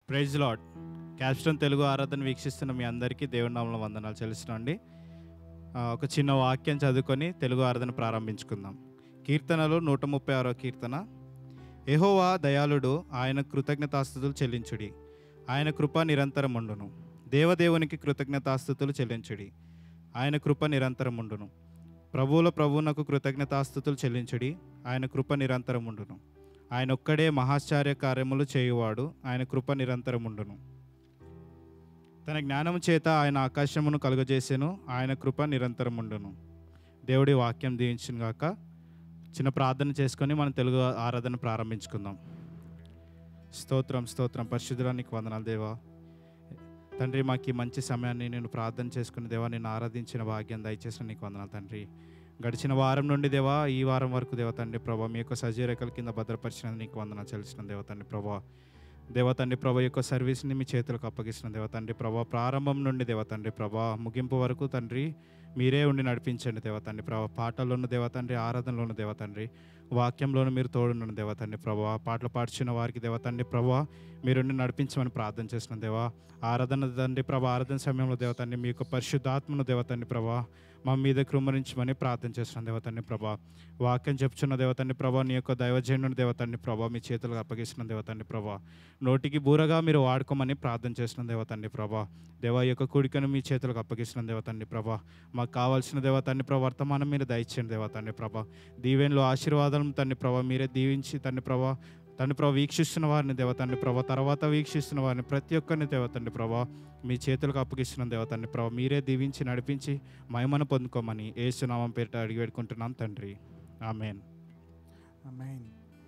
Praise lord Capston Telugu ఆరాధన వీక్షిస్తున్న మీ అందరికీ దేవుడి నామంలో వందనాలు చెల్లిస్తున్నాండి ఆ, ఒక చిన్న వాక్యం చదువుకొని తెలుగు ఆరాధన ప్రారంభించుకుందాం కీర్తనలు నూట ముప్పై ఆరో కీర్తన ఎహోవా దయాళుడు ఆయన కృతజ్ఞతాస్థుతులు చెల్లించుడి ఆయన కృప నిరంతరం ఉండును దేవదేవునికి కృతజ్ఞతాస్థుతులు చెల్లించుడి ఆయన కృప నిరంతరం ఉండును ప్రభువుల ప్రభువునకు కృతజ్ఞతాస్థుతులు చెల్లించుడి ఆయన కృప నిరంతరం ఉండును ఆయన ఒక్కడే మహాశ్చర్య కార్యములు చేయువాడు ఆయన కృప నిరంతరం ఉండును తన జ్ఞానము చేత ఆయన ఆకాశమును కలుగజేసెను ఆయన కృప నిరంతరం ఉండును దేవుడి వాక్యం దీవించును గాక చిన్న ప్రార్థన చేసుకొని మనం తెలుగు ఆరాధన ప్రారంభించుకుందాం స్తోత్రం స్తోత్రం పరిశుద్ధురానికి వందనాలు దేవా తండ్రి మాకు ఈ మంచి సమయాన్ని నేను ప్రార్థన చేసుకుని దేవా నేను ఆరాధించిన భాగ్యం దయచేసిన నీకు వందనాలు తండ్రి గడిచిన వారం నుండి దేవా ఈ వారం వరకు దేవ తండ్రి ప్రభా మీ యొక్క సజీరేఖల కింద భద్రపరిచిన నీకు వందన చెల్లిసిన దేవ తండ్రి ప్రభా దేవ తండ్రి ప్రభా యొక్క సర్వీస్ని మీ చేతులకు అప్పగిస్తున్న దేవ తండ్రి ప్రభా ప్రారంభం నుండి దేవ తండ్రి ప్రభా ముగింపు వరకు తండ్రి మీరే ఉండి నడిపించండి దేవ తండ్రి ప్రభా పాటల్లోను దేవ తండ్రి ఆరాధనలోను దేవ తండ్రి వాక్యంలోను మీరు తోడున్న దేవ తండ్రి ప్రభా పాటలు పాడుచున్న వారికి దేవ తండ్రి ప్రభా మీరుండి నడిపించమని ప్రార్థన చేసిన దేవా ఆరాధన తండ్రి ప్రభా ఆరాధన సమయంలో దేవ తండ్రి మీ యొక్క పరిశుద్ధాత్మను దేవ తండ్రి ప్రభా మా మీద కృమరించమని ప్రార్థన చేస్తున్నాం దేవతండ్రి ప్రభా వాక్యం చెప్తున్న దేవతండ్రి ప్రభా నీ యొక్క దైవజనుని దేవతండ్రి ప్రభా మీ చేతులకు అప్పగిస్తున్న దేవతండ్రి ప్రభా నోటికి బూరగా మీరు వాడుకోమని ప్రార్థన చేసిన దేవతండ్రి ప్రభా దేవ యొక్క కుడికను మీ చేతులకు అప్పగిస్తున్న దేవతండ్రి ప్రభా మాకు కావాల్సిన దేవతండ్రి ప్రభా వర్తమానం మీరు దయచేయండి దేవతండ్రి ప్రభా దీవెనలో ఆశీర్వాదం తండ్రి ప్రభా మీరే దీవించి తండ్రి ప్రభా తండ్రి ప్రభా వీక్షిస్తున్న వారిని దేవతండ్రి ప్రభా తర్వాత వీక్షిస్తున్న వారిని ప్రతి ఒక్కరిని దేవతండ్రి ప్రభా మీ చేతులకు అప్పగిస్తున్న దేవతండ్రి ప్రభా మీరే దీవించి నడిపించి మహిమను పొందుకోమని ఏసునామం పేరిట అడిగి పెట్టుకుంటున్నాం తండ్రి ఆమెన్ ఆమేన్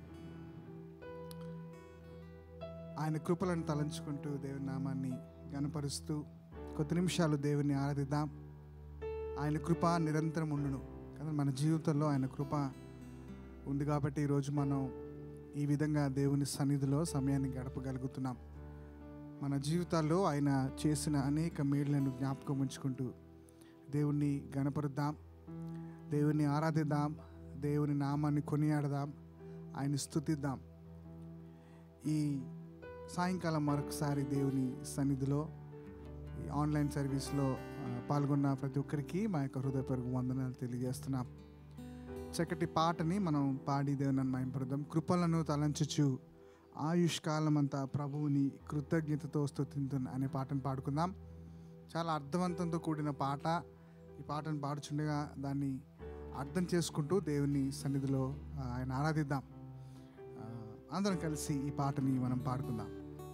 ఆయన కృపలను తలంచుకుంటూ దేవుని నామాన్ని గనపరుస్తూ కొద్ది నిమిషాలు దేవుని ఆరాధిద్దాం ఆయన కృప నిరంతరం ఉండును కదా మన జీవితంలో ఆయన కృప ఉంది కాబట్టి ఈరోజు మనం ఈ విధంగా దేవుని సన్నిధిలో సమయాన్ని గడపగలుగుతున్నాం మన జీవితాల్లో ఆయన చేసిన అనేక మేళ్లను జ్ఞాపకం ఉంచుకుంటూ దేవుణ్ణి గణపరుద్దాం దేవుని ఆరాధిద్దాం దేవుని నామాన్ని కొనియాడదాం ఆయన స్తుతిద్దాం ఈ సాయంకాలం మరొకసారి దేవుని సన్నిధిలో ఈ ఆన్లైన్ సర్వీస్లో ఆ, పాల్గొన్న ప్రతి ఒక్కరికి మా యొక్క హృదయపరుగు వందనాలు తెలియజేస్తున్నాం చక్కటి పాటని మనం పాడి దేవుని మయంపడదాం కృపలను తలంచుచు ఆయుష్కాలమంతా ప్రభువుని కృతజ్ఞతతో స్తుతింతున్ అనే పాటను పాడుకుందాం చాలా అర్థవంతంతో కూడిన పాట ఈ పాటను పాడుచుండగా దాన్ని అర్థం చేసుకుంటూ దేవుని సన్నిధిలో ఆ, ఆయన ఆరాధిద్దాం ఆ, అందరం కలిసి ఈ పాటని మనం పాడుకుందాం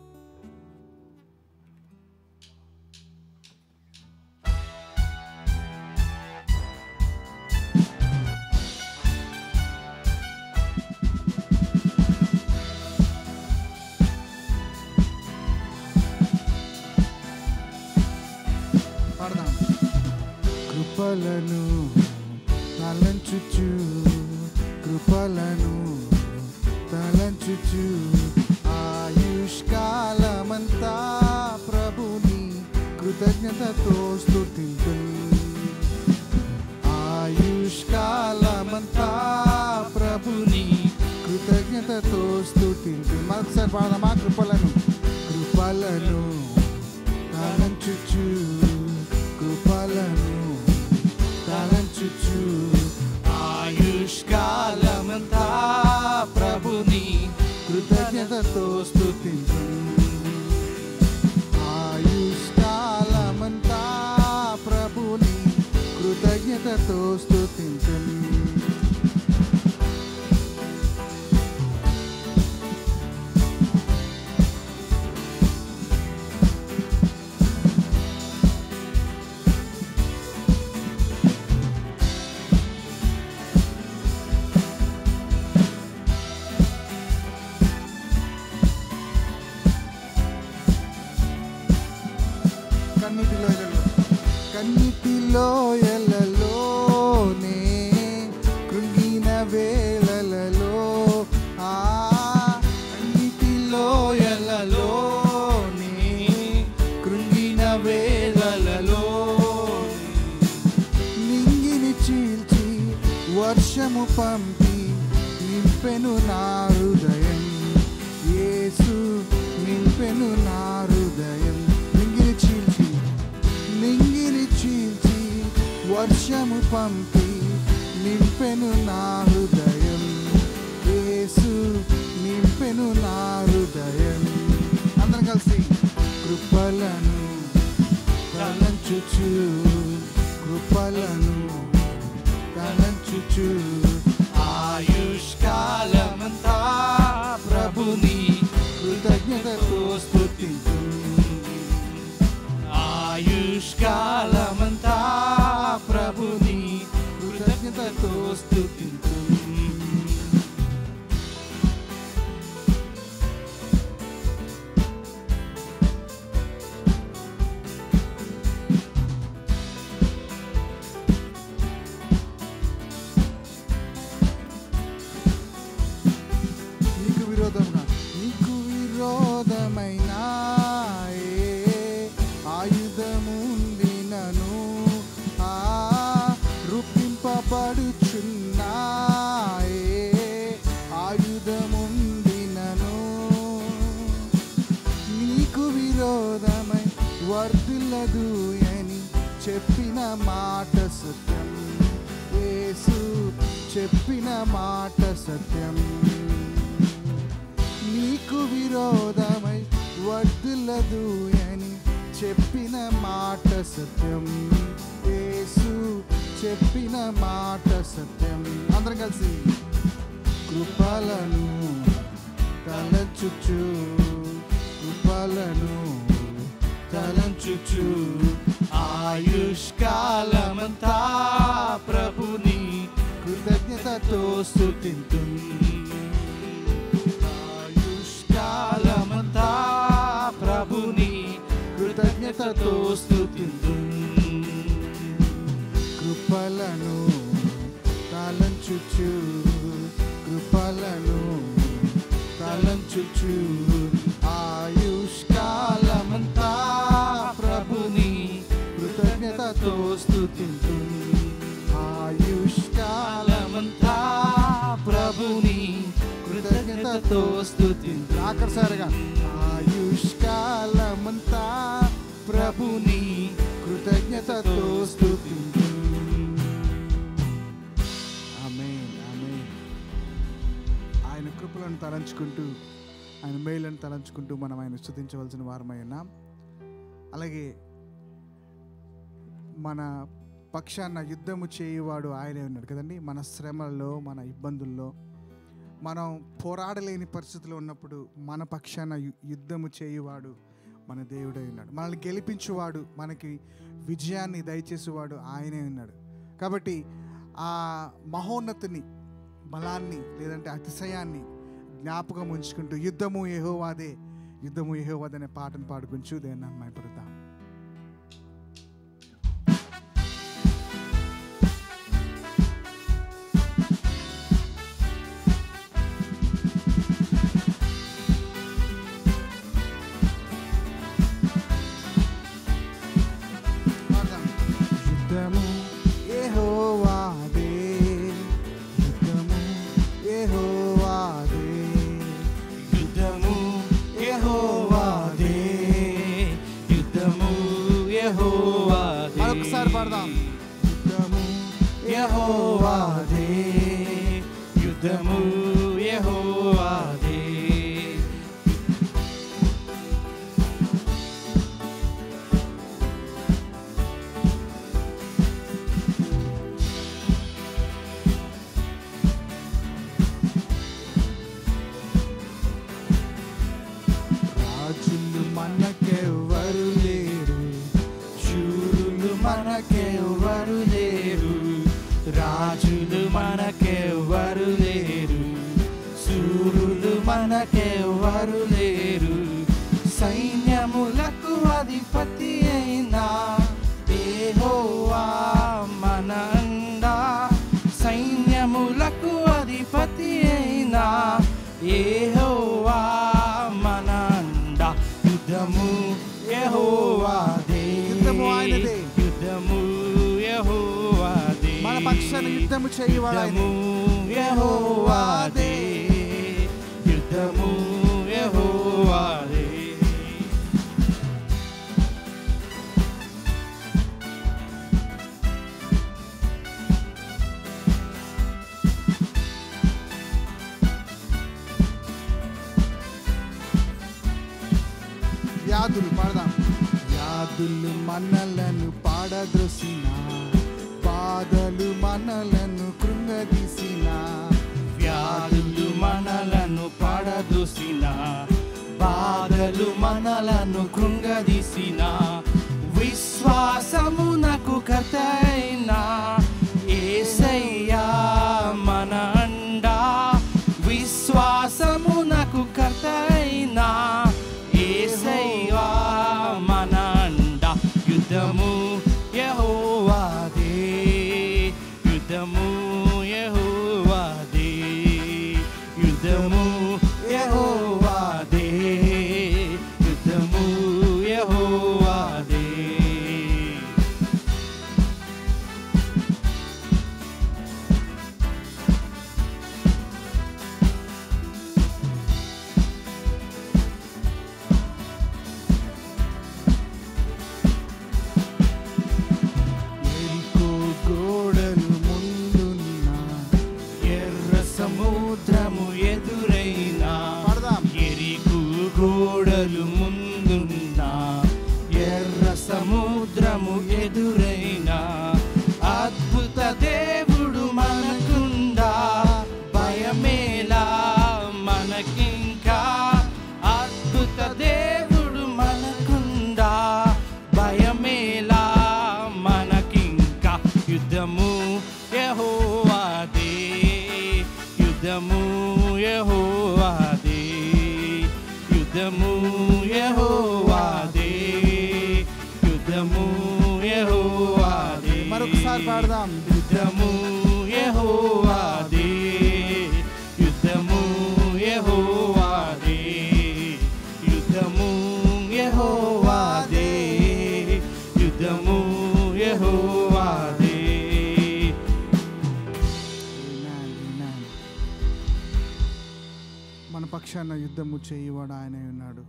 పాడదాం కృపలను తలంచుచు కృపలను తలంచుచు ఆయుష్కాలమంతా ప్రభుని కృతజ్ఞతతో స్తుతింతు ఆయుష్కాలమంతా ప్రభుని కృతజ్ఞతతో స్తుతింతు మరొకసారి పాడదామా కృపలను కృపలను తలంచుచు కృపలను తలంచుచు ఆయుష్కాలమంతా ప్రభుని కృతజ్ఞతతో స్తుతించు ఆయుష్కాలమంతా ప్రభుని కృతజ్ఞతతో స్తుతించు కన్నిటిలో ఎలలో కన్నిటిలో ఎలలోనే కృంగిన వేళలలో ఆ కన్నిటిలో ఎలలోనే కృంగిన వేళలలో నింగిని చీల్చి వర్షము పంపి నింపెను నా హృదయం యేసు నింప నింపెను నా హృదయం నింగిని చీల్చి నింగిని చీల్చి వర్షము పంపి నింపెను నా హృదయం యేసు నింపెను నా హృదయం అందరం కలిసి కృపలను తలంచుచు కృపలను తలంచుచు ఆయుష్కాలమంతా ప్రభుని కృతజ్ఞతతో స్తుతించు ఆయుష్కాలమంతా ప్రభుని కృతజ్ఞతతో స్తుతించు నీకు విరోధముగా నీకు విరోధమైన ఏ ఆయుధముందినను ఆ రూపింపబడుచున్నా ఏ ఆయుధముందినను నీకు విరోధమై వర్ధిల్లదు అని చెప్పిన మాట సత్యం యేసు చెప్పిన మాట సత్యం నీకు విరోధమై వర్ధిల్లదు అని చెప్పిన మాట సత్యం యేసు చెప్పిన మాట సత్యం అందరం కలిసి కృపలను తలచుచు కృపలను తలంచుచు ఆయుష్కాలమంతా ప్రభుని కృతజ్ఞతతో స్థుతింతు ఆయుష్కాలమంతా ప్రభుని కృతజ్ఞతతో స్తుతిందు కృపలను తలంచుచు కృపలను తలంచుచు ఆయుష్కాలమంతా ప్రభుని కృతజ్ఞతతో స్థుతింతు ఆయుష్కాలమంతా ప్రభుని కృతజ్ఞతతో స్తుతిందు ఆఖరిసారిగా ఆయుష్కాలమంతా ప్రభుని కృతజ్ఞతతో స్థుతించు ఆమేన్ ఆమేన్ ఆయన కృపలను తలంచుకుంటూ ఆయన మేలను తలంచుకుంటూ మనం ఆయన స్థుతించవలసిన వారమై ఉన్నాం అలాగే మన పక్షాన యుద్ధము చేయువాడు ఆయనే ఉన్నాడు కదండి మన శ్రమల్లో మన ఇబ్బందుల్లో మనం పోరాడలేని పరిస్థితిలో ఉన్నప్పుడు మన పక్షాన యు- యుద్ధము చేయువాడు మన దేవుడై ఉన్నాడు మనల్ని గెలిపించువాడు మనకి విజయాన్ని దయచేసేవాడు ఆయనే ఉన్నాడు కాబట్టి ఆ మహోన్నతిని బలాన్ని లేదంటే అతిశయాన్ని జ్ఞాపకం ఉంచుకుంటూ యుద్ధము యెహోవాదే యుద్ధము యెహోవాదే అనే పాటను పాడుకుంటూ దేన్ని అమ్మాయిపడతాం పాడదాం. యుద్ధము యెహోవాదే యుద్ధము యెహోవాదే యుద్ధము యెహోవాదే యుద్ధము యెహోవాదే మరొకసారి పాడదాం యుద్ధము యెహోవాదే యుద్ధము యెహోవాదే రాజులు మనకెవ్వరు లేరు శూరులు మనకెవ్వరు లేరు రాజులు మనకెవ్వరు లేరు సూరులు మనకెవ్వరు లేరు సైన్యములకు అధిపతి అయినా యెహోవా మన అండా సైన్యములకు అధిపతి అయినా యెహోవా మన అండా యుద్ధము యెహోవాదే యుద్ధము ఆయనదే. యుద్ధము యెహోవాదే మన పక్షాన యుద్ధము చేయువాడు ఆయనే. యుద్ధము యెహోవాదే యుద్ధము యెహోవాదే వ్యాధులు మనలను పాడద్రోసిన బాధలు మనలను కృంగదీసిన వ్యాధులు మనలను పడదూసిన బాధలు మనలను కృంగదీసిన విశ్వాసమునకు కథైన ఏసయ్యా మన అండా విశ్వాసమునకు కథైన ఏసయ్యా మన అండా యుద్ధము యెహోవాదే యుద్ధము యెహోవాదే యుద్ధము యెహోవాదే యుద్ధము యెహోవాదే ఎరికో గోడలు ముందున్న ఎర్ర సముద్రము ఎదురైనా పాడదాం. ఎరికు గోడలు ముందున్నా ఎర్ర సముద్రము ఎదురైనా అద్భుత దేవుడు మనకుందా భయమేలా మనకింకా అద్భుత దేవుడు మనకుందా భయమేలా మనకింకా యుద్ధము యెహోవాదే యుద్ధము యెహోవాదే యుద్ధము యెహోవాదే యుద్ధము యెహోవాదే మరొకసారి పాడదాం యుద్ధము యెహోవాదే యుద్ధము యెహోవాదే యుద్ధము యెహోవాదే యుద్ధము యెహోవాదే Amen, amen. మన పక్షాన యుద్ధము చేయువాడు ఆయనే ఉన్నాడు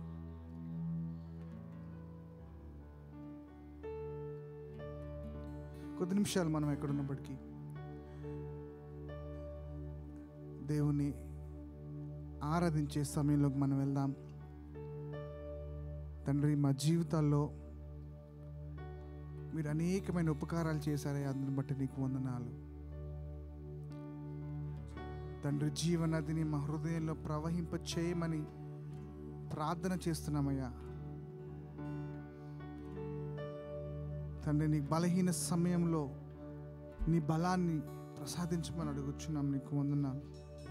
కొద్ది నిమిషాలు మనం ఎక్కడున్నప్పటికీ దేవుని ఆరాధించే సమయంలోకి మనం వెళ్దాం తండ్రి మా జీవితాల్లో మీరు అనేకమైన ఉపకారాలు చేశారే అందుని బట్టి నీకు వందనాలు తండ్రి జీవనదిని మా హృదయంలో ప్రవహింప చేయమని ప్రార్థన చేస్తున్నామయ్యా తండ్రి నీ బలహీన సమయంలో నీ బలాన్ని ప్రసాదించమని అడుగుచున్నాం నీకు వందనాలు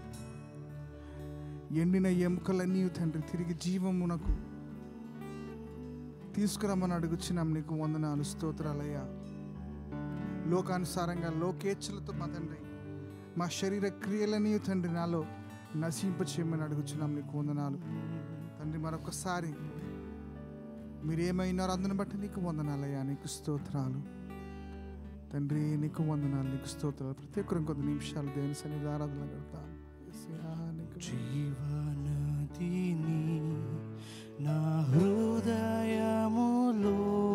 ఎండిన ఎముకలన్నీ తండ్రి తిరిగి జీవమునకు తీసుకురమ్మని అడుగుచున్నాం నీకు వందనాలు స్తోత్రాలయ్యా లోకానుసారంగా లోకేచ్ఛలతో మా తండ్రి మా శరీర క్రియలని తండ్రి నాలో నశింప చేయమని అడుగుచున్నాం నీకు వందనాలు తండ్రి మరొకసారి మీరేమైనారో అందుని బట్టి నీకు వందనాలయ్యా నీకు స్తోత్రాలు తండ్రి నీకు వందనాలు నీకు స్తోత్రాలు ప్రతి ఒక్కరు కొద్ది నిమిషాలు దేవుని సన్నిధి ఆరాధన గడతాం యేసయ్యా, నీకు జీవనదిని నా హృదయములో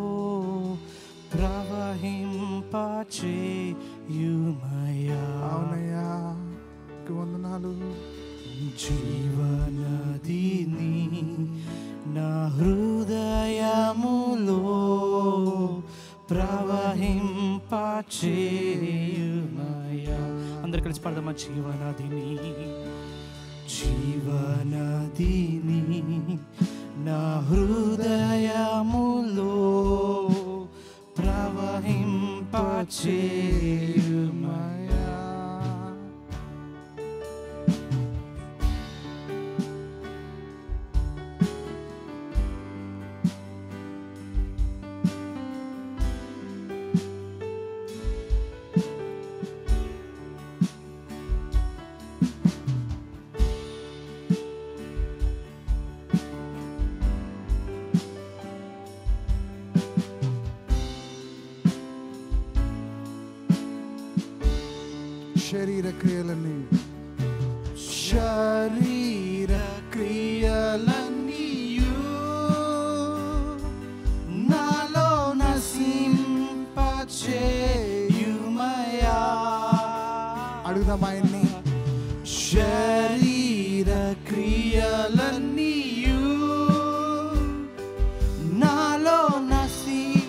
ప్రవహింపచేయుమయా అవునయ్యా నీకు వందనాలు జీవనదిని నా హృదయములో ప్రవహింపచేయుమయా అందరు కలిసి పడదామా జీవనదిని జీవనదిని నా హృదయములో ప్రవహింపచేయుమయా శరీర క్రియలన్నీ శరీర క్రియలన్నీయు నాలో నశింపచేయుమయా అడుగుదాం ఆయన్ని శరీర క్రియలన్నీయు నాలో నశింప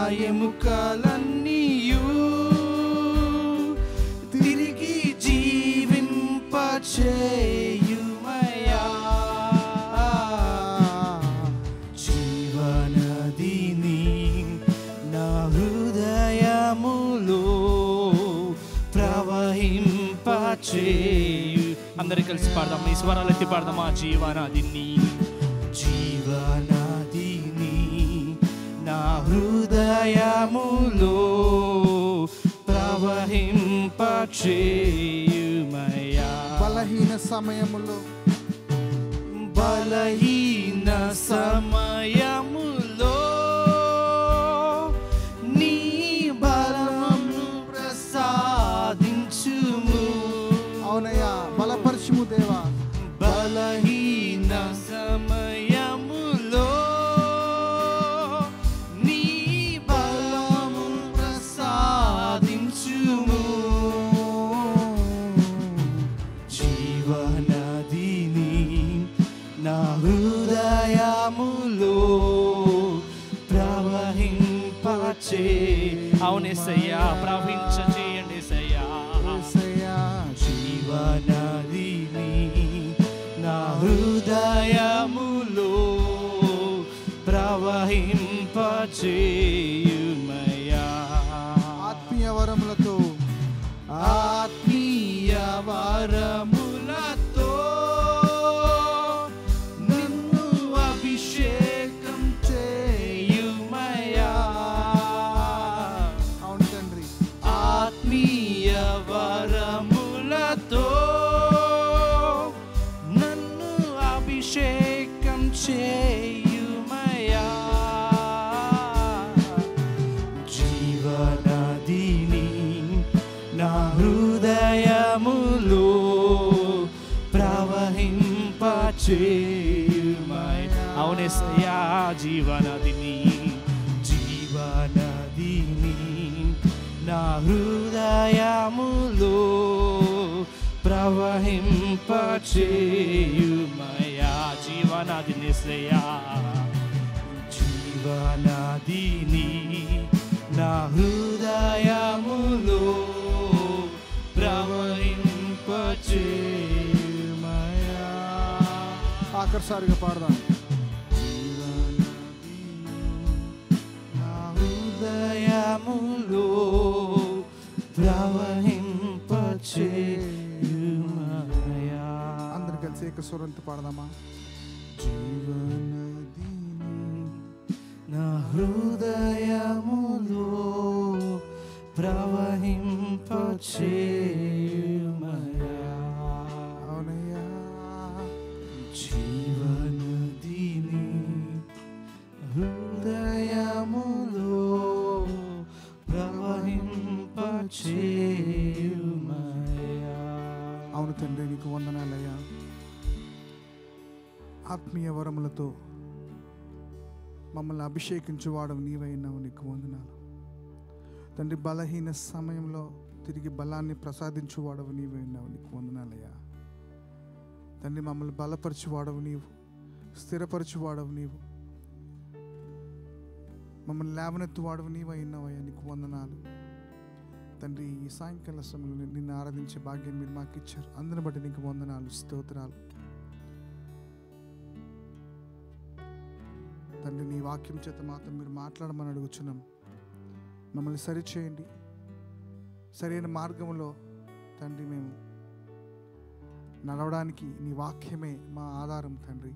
ఎముకలన్నీయు తిరిగి జీవింపచేయుమయా జీవనదిని నా హృదయములో ప్రవహింపచేయు అందరు కలిసి పాడదాం ఈ స్వరాలు ఎత్తి పాడదాం ఆ జీవనదిని జీవనదిని నా హృదయములో ప్రవహింపచేయుమయా బలహీన సమయములో బలహీన సమయములో నీ బలమును ప్రసాదించుము అవునయ్యా బలపరచుము దేవా బలహీన సమయములో నీ బలము ప్రసాదించుము జీవనదిని నా హృదయములో ప్రవహింపచే అవునేసయ్యా ప్రవహించ చేయండి సయ్యా యేసయ్యా జీవనదిని నా హృదయములో ప్రవహింపచేయుమయా ఆత్మీయ వరములతో ఆత్మీయ వరములతో నిన్ను అభిషేకం చేయుమయా అవును తండ్రి ఆత్మీయ వరములతో నన్ను అభిషేకం చేయుమయా జీవనదిని నా హృదయములో ప్రవహింపచేయుమయా అవునేసయ్యా జీవనదిని జీవనదిని నా హృదయములో ప్రవహింపచేయుమయా జీవనదిని శ్రేయా జీవనదిని నా హృదయములో ప్రవహింపచేయుమయా ఆఖరిసారిగా పాడదాం నా హృదయములో ప్రవహింపచేయుమయా అందరు కలిసి ఏక స్వరంతో పాడదామా జీవనదిని నా హృదయములో ప్రవహింపచేయుమయా అవునయ్యా జీవనదిని హృదయములో ప్రవహింపచేయుమయా అవును తండ్రి నీకు వందనాలయ్యా ఆత్మీయ వరములతో మమ్మల్ని అభిషేకించువాడవు నీవైనావు నీకు వందనాలు తండ్రి బలహీన సమయంలో తిరిగి బలాన్ని ప్రసాదించువాడవు నీవైనావు నీకు వందనాలయ్యా తండ్రి మమ్మల్ని బలపరచువాడవు నీవు స్థిరపరచువాడవు నీవు మమ్మల్ని లేవనెత్తువాడవు నీవైనావయ్యా నీకు వందనాలు తండ్రి ఈ సాయంకాల సమయంలో నిన్ను ఆరాధించే భాగ్యం మీరు మాకు ఇచ్చారు అందరిని బట్టి నీకు వందనాలు స్తోత్రాలు తండ్రి నీ వాక్యం చేత మాత్రం మీరు మాట్లాడమని అడుగుచున్నాం మమ్మల్ని సరిచేయండి సరైన మార్గంలో తండ్రి మేము నడవడానికి నీ వాక్యమే మా ఆధారం తండ్రి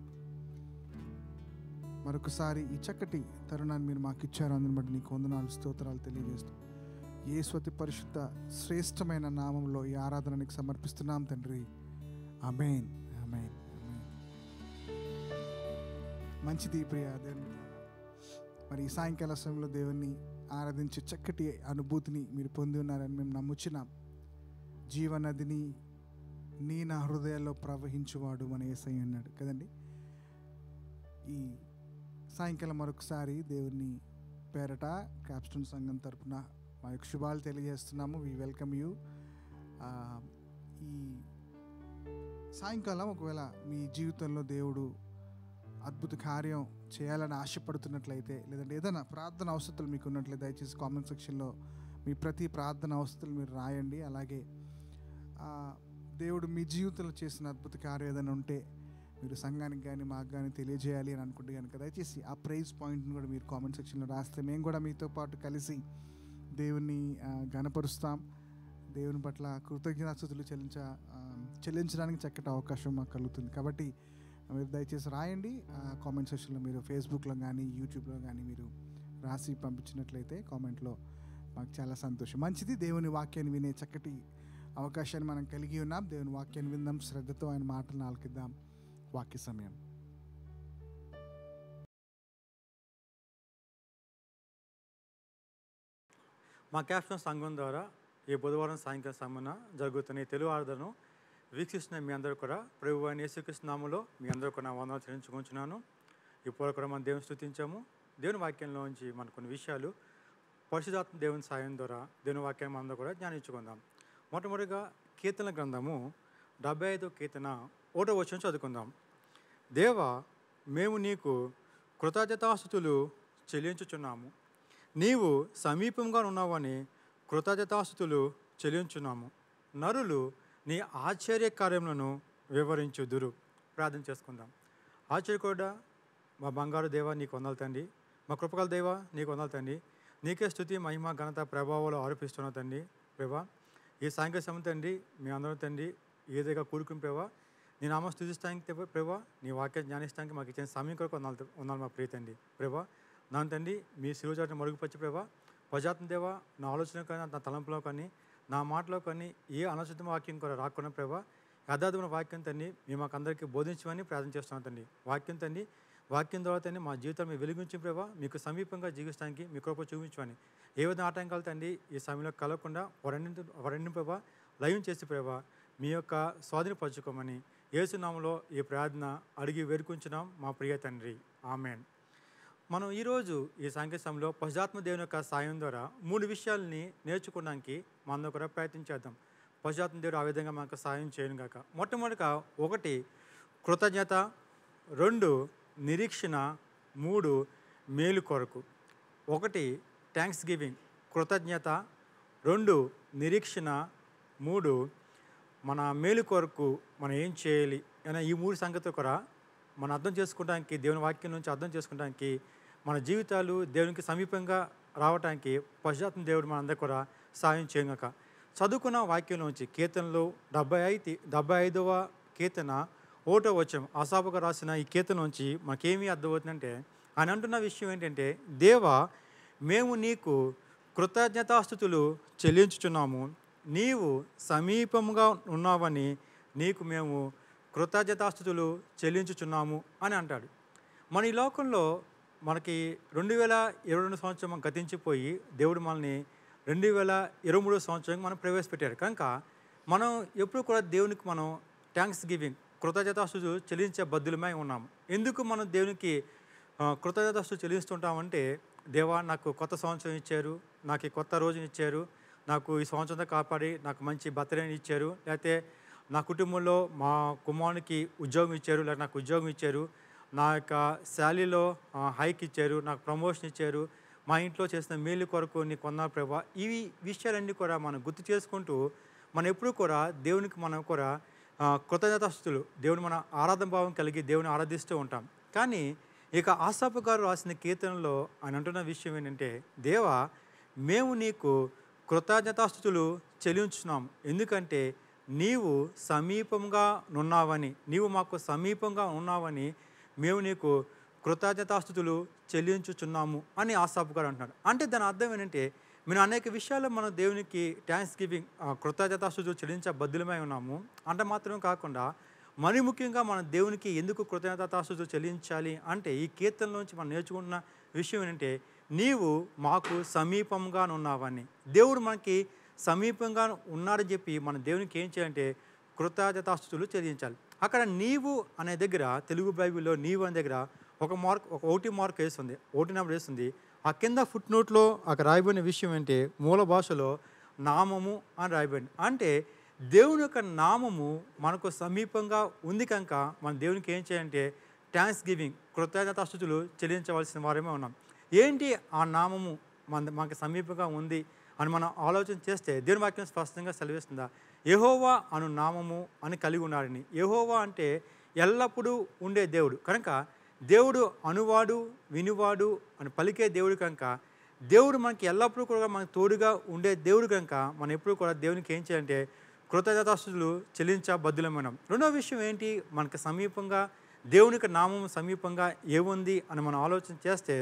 మరొకసారి ఈ చక్కటి తరుణాన్ని మీరు మాకు ఇచ్చారు అందుని బట్టి నీకు వందనాలు స్తోత్రాలు తెలియజేస్తూ ఏ స్వతి పరిశుద్ధ శ్రేష్టమైన నామంలో ఈ ఆరాధనకి సమర్పిస్తున్నాం తండ్రి అమేన్ అమేన్ అమేన్ మంచిది ప్రియ దేవుని మరి ఈ సాయంకాల సమయంలో దేవుణ్ణి ఆరాధించే చక్కటి అనుభూతిని మీరు పొంది ఉన్నారని మేము నమ్ముచున్నాం జీవనదిని నీ నా హృదయాల్లో ప్రవహించువాడు మన ఏసై ఉన్నాడు కదండి ఈ సాయంకాలం మరొకసారి దేవుని పేరట క్యాప్స్టోన్ సంఘం తరపున మా యొక్క శుభాలు తెలియజేస్తున్నాము వి వెల్కమ్ యూ ఈ సాయంకాలం ఒకవేళ మీ జీవితంలో దేవుడు అద్భుత కార్యం చేయాలని ఆశపడుతున్నట్లయితే లేదంటే ఏదైనా ప్రార్థన అవసరాలు మీకు ఉన్నట్లయితే దయచేసి కామెంట్ సెక్షన్లో మీ ప్రతి ప్రార్థన అవసరాలు మీరు రాయండి అలాగే ఆ, దేవుడు మీ జీవితంలో చేసిన అద్భుత కార్యం ఏదైనా ఉంటే మీరు సంఘానికి కానీ మాకు కానీ తెలియజేయాలి అని అనుకుంటే కనుక దయచేసి ఆ ప్రైజ్ పాయింట్ని కూడా మీరు కామెంట్ సెక్షన్లో రాస్తే మేము కూడా మీతో పాటు కలిసి దేవుని ఆ, గణపరుస్తాం దేవుని పట్ల కృతజ్ఞతాస్థుతులు చెల్లించ ఆ, చెల్లించడానికి చక్కటి అవకాశం మాకు కలుగుతుంది కాబట్టి మీరు దయచేసి రాయండి కామెంట్ సెక్షన్లో మీరు ఫేస్బుక్లో కానీ యూట్యూబ్లో కానీ మీరు రాసి పంపించినట్లయితే కామెంట్లో మాకు చాలా సంతోషం మంచిది దేవుని వాక్యాన్ని వినే చక్కటి అవకాశాన్ని మనం కలిగి ఉన్నాం దేవుని వాక్యాన్ని విందాం శ్రద్ధతో ఆయన మాటలను ఆలకిద్దాం వాక్య సమయం మా క్యాప్షన్ సంఘం ద్వారా ఈ బుధవారం సాయంకాలం సమయన జరుగుతున్న ఈ తెలుగు ఆరాధనను వీక్షిస్తున్న మీ అందరూ కూడా ప్రభు అయిన యేసుకృష్ణ నామంలో మీ అందరూ కూడా నా వందనాలు చెల్లించుకుంటున్నాను ఇప్పుడు కూడా మనం దేవుని స్థుతించాము దేవుని వాక్యంలోంచి మన కొన్ని విషయాలు పరిశుధాత్మ దేవుని సాయం ద్వారా దేవుని వాక్యాన్ని మనందరూ కూడా ధ్యానించుకుందాం మొట్టమొదటిగా కీర్తన గ్రంథము డెబ్బై ఐదు కీర్తన ఒకటో వచ్చిన చదువుకుందాం దేవ మేము నీకు కృతజ్ఞతాస్థుతులు చెల్లించుచున్నాము నీవు సమీపంగా ఉన్నావని కృతజ్ఞతాస్థుతులు చెల్లించున్నాము నరులు నీ ఆశ్చర్య కార్యములను వివరించుదురు ప్రార్థన చేసుకుందాం ఆశ్చర్యకూడా మా బంగారు దేవ నీకు వందలు తండ్రి మా కృపకల దేవ నీకు వందలు తండ్రి నీకే స్థుతి మహిమ ఘనత ప్రభావాలు ఆరోపిస్తున్నా తండ్రి ప్రభా ఈ సాయంకాల సమయం తండ్రి మీ అందరం తండ్రి ఏదైనా కూడుకుని ప్రభా నీ నామ స్థుతిస్తానికి తెప్ప ప్రభా నీ వాక్యం జ్ఞానిస్తానికి మాకు ఇచ్చిన సమయం కొరకు వందలు వందలు మా ప్రియ తండ్రి ప్రభా నా తండ్రి మీ శివచాటను మరుగుపరిచి ప్రభా ప్రజాత్మ దేవ నా ఆలోచన కానీ నా తలంపులో కానీ నా మాటలో కానీ ఏ అనుచిత వాక్యం కూడా రాకుండా ప్రభా యథార్థమైన వాక్యం తండ్రి మేము మాకు అందరికీ బోధించమని ప్రార్థన చేస్తున్నాం తండ్రి వాక్యం తండ్రి వాక్యం ద్వారా తండ్రి మా జీవితం మీ వెలిగించి ప్రభా మీకు సమీపంగా జీవిస్తానికి మీ కృప చూపించమని ఏ విధంగా ఆటంకాలు తండ్రి ఈ సమయంలో కలగకుండా వరండి వరండి ప్రభా లయం చేసి ప్రభా మీ యొక్క స్వాధీనపరచుకోమని ఏసునామలో ఈ ప్రార్థన అడిగి వేడుకుంటున్నాం మా ప్రియ తండ్రి ఆమెన్ మనం ఈరోజు ఈ సాంకేతికంలో పశుధాత్మ దేవుని యొక్క సాయం ద్వారా మూడు విషయాలని నేర్చుకోవడానికి మనం కూడా ప్రయత్నించేద్దాం పశుధాత్మ దేవుడు ఆ విధంగా మనకు సాయం చేయను గాక మొట్టమొదటిగా ఒకటి కృతజ్ఞత రెండు నిరీక్షణ మూడు మేలు కొరకు ఒకటి థ్యాంక్స్ గివింగ్ కృతజ్ఞత రెండు నిరీక్షణ మూడు మన మేలు కొరకు మనం ఏం చేయాలి అనే ఈ మూడు సంగతులు కూడా మనం అర్థం చేసుకోవడానికి దేవుని వాక్యం నుంచి అర్థం చేసుకోవడానికి మన జీవితాలు దేవునికి సమీపంగా రావడానికి పశ్చాత్మ దేవుడు మనందరూ కూడా సాయం చేయగక చదువుకున్న వాక్యం నుంచి కీర్తనలు డెబ్బై ఐదు డెబ్బై ఐదవ కీర్తన ఓటో వచ్చాం అసాపుగా రాసిన ఈ కీర్తన నుంచి మనకేమీ అర్థమవుతుందంటే ఆయన అంటున్న విషయం ఏంటంటే దేవా మేము నీకు కృతజ్ఞతాస్థుతులు చెల్లించుచున్నాము నీవు సమీపముగా ఉన్నావని నీకు మేము కృతజ్ఞతాస్థుతులు చెల్లించుచున్నాము అని అంటాడు మన ఈ లోకంలో మనకి రెండు వేల ఇరవై రెండు సంవత్సరం మనం గతించిపోయి దేవుడు మనల్ని రెండు వేల ఇరవై మూడో సంవత్సరం మనం ప్రవేశపెట్టాడు కనుక మనం ఎప్పుడు కూడా దేవునికి మనం థ్యాంక్స్ గివింగ్ కృతజ్ఞతాస్తులు చెల్లించే బద్దులమై ఉన్నాము ఎందుకు మనం దేవునికి ఆ, కృతజ్ఞతాస్తులు చెల్లిస్తుంటామంటే దేవా నాకు కొత్త సంవత్సరం ఇచ్చారు నాకు ఈ కొత్త రోజుని ఇచ్చారు నాకు ఈ సంవత్సరంతో కాపాడి నాకు మంచి బర్త్డేని ఇచ్చారు లేకపోతే నా కుటుంబంలో మా కుమారునికి ఉద్యోగం ఇచ్చారు లేకపోతే నాకు ఉద్యోగం ఇచ్చారు నా యొక్క శాలీలో హైక్ ఇచ్చారు నాకు ప్రమోషన్ ఇచ్చారు మా ఇంట్లో చేసిన మేలు కొరకు నీ కొన్నా ప్రభా ఇవి విషయాలన్నీ కూడా మనం గుర్తు చేసుకుంటూ మనం ఎప్పుడూ కూడా దేవునికి మనం కూడా ఆ, కృతజ్ఞతాస్తులు దేవుని మన ఆరాధన భావం కలిగి దేవుని ఆరాధిస్తూ ఉంటాం కానీ ఇక ఆసాపు గారు రాసిన కీర్తనలో ఆయన అంటున్న విషయం ఏంటంటే దేవా మేము నీకు కృతజ్ఞతాస్థుతులు చెల్లించున్నాం ఎందుకంటే నీవు సమీపంగా ఉన్నావని నీవు మాకు సమీపంగా ఉన్నావని మేము నీకు కృతజ్ఞతాస్థుతులు చెల్లించుచున్నాము అని ఆసాపు గారు అంటున్నాడు అంటే దాని అర్థం ఏంటంటే మేము అనేక విషయాల్లో మనం దేవునికి థ్యాంక్స్ గివింగ్ కృతజ్ఞతాస్థుతులు చెల్లించే బద్దులమై ఉన్నాము అంటే మాత్రమే కాకుండా మరి ముఖ్యంగా మనం దేవునికి ఎందుకు కృతజ్ఞతాస్తుతులు చెల్లించాలి అంటే ఈ కీర్తనలోంచి మనం నేర్చుకుంటున్న విషయం ఏంటంటే నీవు మాకు సమీపంగా ఉన్నావని దేవుడు మనకి సమీపంగా ఉన్నాడని చెప్పి మన దేవునికి ఏం చేయాలంటే కృతజ్ఞతాస్తుతులు చెల్లించాలి అక్కడ నీవు అనే దగ్గర తెలుగు బైబిల్లో నీవు అనే దగ్గర ఒక మార్క్ ఒక ఒకటి మార్క్ వేస్తుంది ఒకటి నెంబర్ వేస్తుంది ఆ కింద ఫుట్ నోట్లో అక్కడ రాయబడిన విషయం ఏంటి మూల భాషలో నామము అని రాయబడింది అంటే దేవుని యొక్క నామము మనకు సమీపంగా ఉంది కనుక మన దేవునికి ఏం చేయాలంటే థ్యాంక్స్ గివింగ్ కృతజ్ఞతాస్థుతులు చెల్లించవలసిన వారమే ఉన్నాం ఏంటి ఆ నామము మన మనకి సమీపంగా ఉంది అని మనం ఆలోచన చేస్తే దేవుని వాక్యం స్పష్టంగా సెలవిస్తుందా యెహోవా అను నామము అని కలిగి ఉన్నాడని యెహోవా అంటే ఎల్లప్పుడూ ఉండే దేవుడు కనుక దేవుడు అనువాడు వినువాడు అని పలికే దేవుడు కనుక దేవుడు మనకి ఎల్లప్పుడూ కూడా మనకు తోడుగా ఉండే దేవుడు కనుక మనం ఎప్పుడు కూడా దేవునికి ఏం చేయాలంటే కృతజ్ఞతాస్తుతులు చెల్లించబద్దులమైనాం రెండో విషయం ఏంటి మనకు సమీపంగా దేవునికి నామం సమీపంగా ఏముంది అని మనం ఆలోచన చేస్తే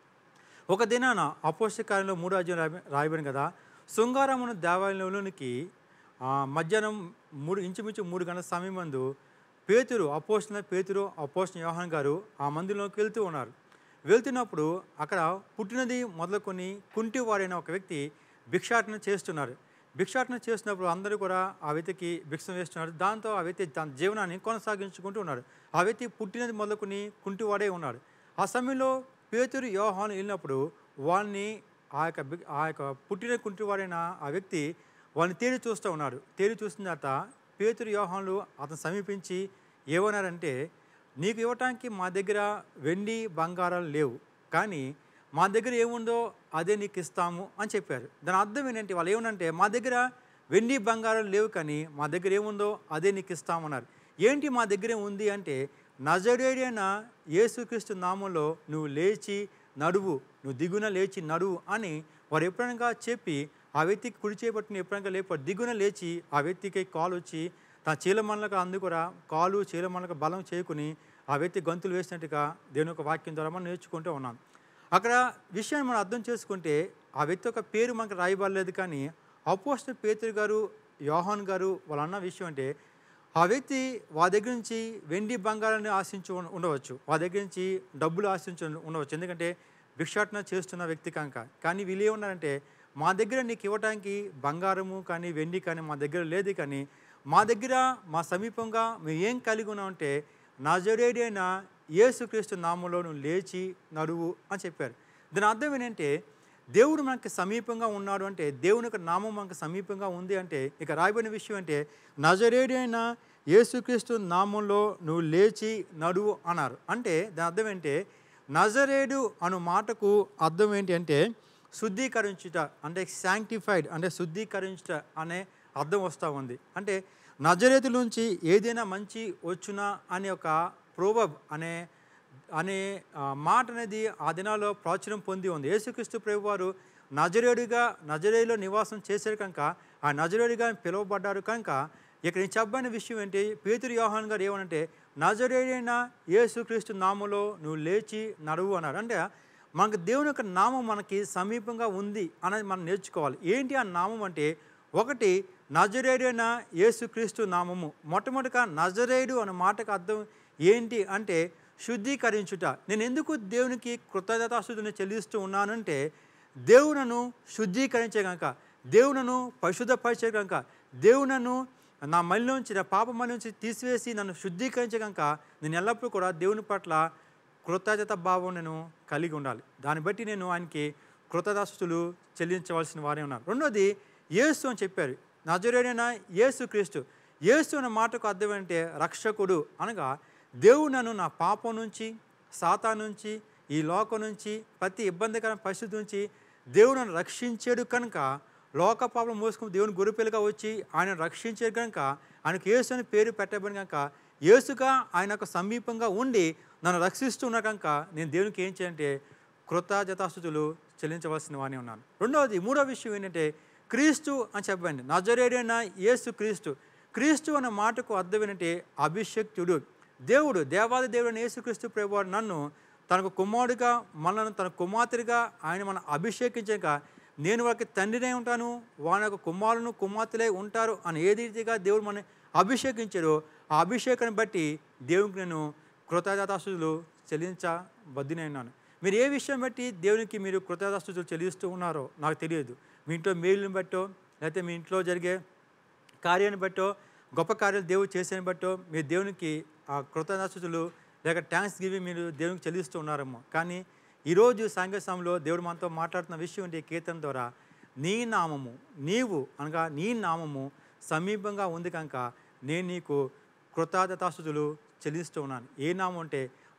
ఒక దినాన అపోషకాలంలో మూడు అధ్యాయం రాయ రాయబడింది కదా శృంగారమును దేవాలయంలోనికి ఆ, మధ్యాహ్నం మూడు ఇంచుమించు మూడు గంటల సమయం మందు పేతురు అపోసిన పేతురు అపోసిన యోహాన్ గారు ఆ మందిరంలోకి వెళ్తూ ఉన్నారు వెళ్తున్నప్పుడు అక్కడ పుట్టినది మొదలుకొని కుంటివాడైన ఒక వ్యక్తి భిక్షాటన చేస్తున్నారు భిక్షాటన చేస్తున్నప్పుడు అందరూ కూడా ఆ వ్యక్తికి భిక్షం వేస్తున్నారు దాంతో ఆ వ్యక్తి తన జీవనాన్ని కొనసాగించుకుంటూ ఉన్నారు ఆ వ్యక్తి పుట్టినది మొదలుకొని కుంటివాడే ఉన్నాడు ఆ సమయంలో పేతురు యోహాను వెళ్ళినప్పుడు వాళ్ళని ఆ యొక్క బి- ఆ యొక్క పుట్టిన కుంటివాడైన ఆ వ్యక్తి వాళ్ళని తేరి చూస్తూ ఉన్నాడు తేరి చూసిన తర్వాత పేతురు యోహాన్లు అతను సమీపించి ఏమన్నారంటే నీకు ఇవ్వటానికి మా దగ్గర వెండి బంగారాలు లేవు కానీ మా దగ్గర ఏముందో అదే నీకు ఇస్తాము అని చెప్పారు దాని అర్థం ఏంటంటే వాళ్ళు ఏమనంటే మా దగ్గర వెండి బంగారాలు లేవు కానీ మా దగ్గర ఏముందో అదే నీకు ఇస్తామన్నారు ఏంటి మా దగ్గర ఉంది అంటే నజరేడైన యేసుక్రీస్తు నామంలో నువ్వు లేచి నడువు నువ్వు దిగున లేచి నడువు అని వారు ఎప్పుడనగా చెప్పి ఆ వ్యక్తికి కుడి చేపట్టిన ఎప్పుడనగా లేప దిగున లేచి ఆ వ్యక్తికి కాలు వచ్చి తన చీలమణలకు అందుకురా కాలు చీలమణలకు బలం చేయకుని ఆ వ్యక్తి గంతులు వేసినట్టుగా దేవుని యొక్క వాక్యం ద్వారా మనం నేర్చుకుంటూ ఉన్నాం అక్కడ విషయాన్ని మనం అర్థం చేసుకుంటే ఆ వ్యక్తి యొక్క పేరు మనకు రాయబడలేదు కానీ అపోస్ట్ పేతురు గారు యోహాన్ గారు వాళ్ళ అన్న విషయం అంటే ఆ వ్యక్తి వాళ్ళ దగ్గర నుంచి వెండి బంగారాన్ని ఆశించి ఉండ- ఉండవచ్చు వాళ్ళ దగ్గర నుంచి డబ్బులు ఆశించి ఉండ- ఉండవచ్చు ఎందుకంటే భిక్షాటన చేస్తున్న వ్యక్తి కనుక కానీ వీళ్ళు ఏమన్నారంటే మా దగ్గర నీకు ఇవ్వడానికి బంగారము కానీ వెండి కానీ మా దగ్గర లేదు కానీ మా దగ్గర మా సమీపంగా మేము ఏం కలిగి ఉన్నామంటే నజరేడైన యేసుక్రీస్తు నామంలో నువ్వు లేచి నడువు అని చెప్పారు దాని అర్థం ఏంటంటే దేవుడు మనకి సమీపంగా ఉన్నాడు అంటే దేవుని యొక్క నామం మనకు సమీపంగా ఉంది అంటే ఇక రాయబడిన విషయం అంటే నజరేడి అయిన యేసుక్రీస్తు నామంలో నువ్వు లేచి నడువు అన్నారు అంటే దాని అర్థం ఏంటంటే నజరేడు అను మాటకు అర్థం ఏంటి అంటే శుద్ధీకరించుట అంటే శాంక్టిఫైడ్ అంటే శుద్ధీకరించుట అనే అర్థం వస్తూ ఉంది అంటే నజరేతు నుంచి ఏదైనా మంచి వచ్చునా అనే ఒక ప్రోబబ్ అనే అనే ఆ, మాట అనేది ఆ దినాల్లో ప్రాచుర్యం పొంది ఉంది యేసుక్రీస్తు ప్రభు వారు నజరేడుగా నజరేలో నివాసం చేశారు కనుక ఆ నజరేడుగా పిలువబడ్డారు కనుక ఇక్కడ నేను చెప్పని విషయం ఏంటి పేతురు యోహాన్ గారు ఏమనంటే నజరేడైన యేసుక్రీస్తు నామంలో నువ్వు లేచి నడువు అన్నారు అంటే మనకు దేవుని యొక్క నామం మనకి సమీపంగా ఉంది అనేది మనం నేర్చుకోవాలి ఏంటి ఆ నామం అంటే ఒకటి నజరేడైన యేసుక్రీస్తు నామము మొట్టమొదటిగా నజరేడు అనే మాటకు అర్థం ఏంటి అంటే శుద్ధీకరించుట నేను ఎందుకు దేవునికి కృతజ్ఞతాశుద్ధిని చెల్లిస్తూ ఉన్నానంటే దేవునను శుద్ధీకరించే కనుక దేవునను పరిశుద్ధపరిచే కనుక దేవునను నా మళ్ళీ నుంచి నా పాప మళ్ళీ నుంచి తీసివేసి నన్ను శుద్ధీకరించే కనుక నేను ఎల్లప్పుడూ కూడా దేవుని పట్ల కృతజ్ఞత భావం నేను కలిగి ఉండాలి దాన్ని బట్టి నేను ఆయనకి కృతదాస్తులు చెల్లించవలసిన వారే ఉన్నారు రెండోది యేసు అని చెప్పారు నజరేడైన యేసు క్రీస్తు యేసు అనే మాటకు అర్థం ఏంటంటే రక్షకుడు అనగా దేవుడు నన్ను నా పాపం నుంచి సాతా నుంచి ఈ లోకం నుంచి ప్రతి ఇబ్బందికర పరిస్థితి నుంచి దేవుడు నన్ను రక్షించాడు కనుక లోక పాపం మోసుకుని దేవుని గురుపిల్లగా వచ్చి ఆయన రక్షించాడు కనుక ఆయనకు యేసు అని పేరు పెట్టబడి కనుక యేసుగా ఆయనకు సమీపంగా ఉండి నన్ను రక్షిస్తున్న కనుక నేను దేవునికి ఏం చేయాలంటే కృతజ్ఞతాస్థుతులు చెల్లించవలసిన వాడిని ఉన్నాను రెండవది మూడో విషయం ఏంటంటే క్రీస్తు అని చెప్పండి నజరేడైన యేసు క్రీస్తు క్రీస్తు అన్న మాటకు అర్థం ఏంటంటే అభిషక్తుడు దేవుడు దేవాది దేవుడైన యేసుక్రీస్తు ప్రభువారు నన్ను తనకు కుమారుడిగా మనల్ని తన కుమార్తెగా ఆయన మనం అభిషేకించాక నేను వారికి తండ్రినే ఉంటాను వాని యొక్క కుమారులను కుమార్తెలే ఉంటారు అని ఏ రీతిగా దేవుడు మన అభిషేకించారో ఆ అభిషేకాన్ని బట్టి దేవునికి నేను కృతజ్ఞతాస్తుతులు చెల్లించబద్దునే ఉన్నాను మీరు ఏ విషయం బట్టి దేవునికి మీరు కృతజ్ఞతాస్తుతులు చెల్లిస్తూ ఉన్నారో నాకు తెలియదు మీ ఇంట్లో మేలుని బట్టో లేకపోతే మీ ఇంట్లో జరిగే కార్యాన్ని బట్టో గొప్ప కార్యాలు దేవుడు చేసేని బట్టో మీరు దేవునికి ఆ కృతజ్ఞతలు లేక థ్యాంక్స్ గివింగ్ మీరు దేవునికి చెల్లిస్తూ ఉన్నారేమో కానీ ఈరోజు సాంఘ్యసంలో దేవుడు మనతో మాట్లాడుతున్న విషయం ఏంటి ఈ కీర్తన ద్వారా నీ నామము నీవు అనగా నీ నామము సమీపంగా ఉంది కనుక నేను నీకు కృతజ్ఞతాస్తుతులు చెల్లిస్తూ ఉన్నాను ఏ నామం అంటే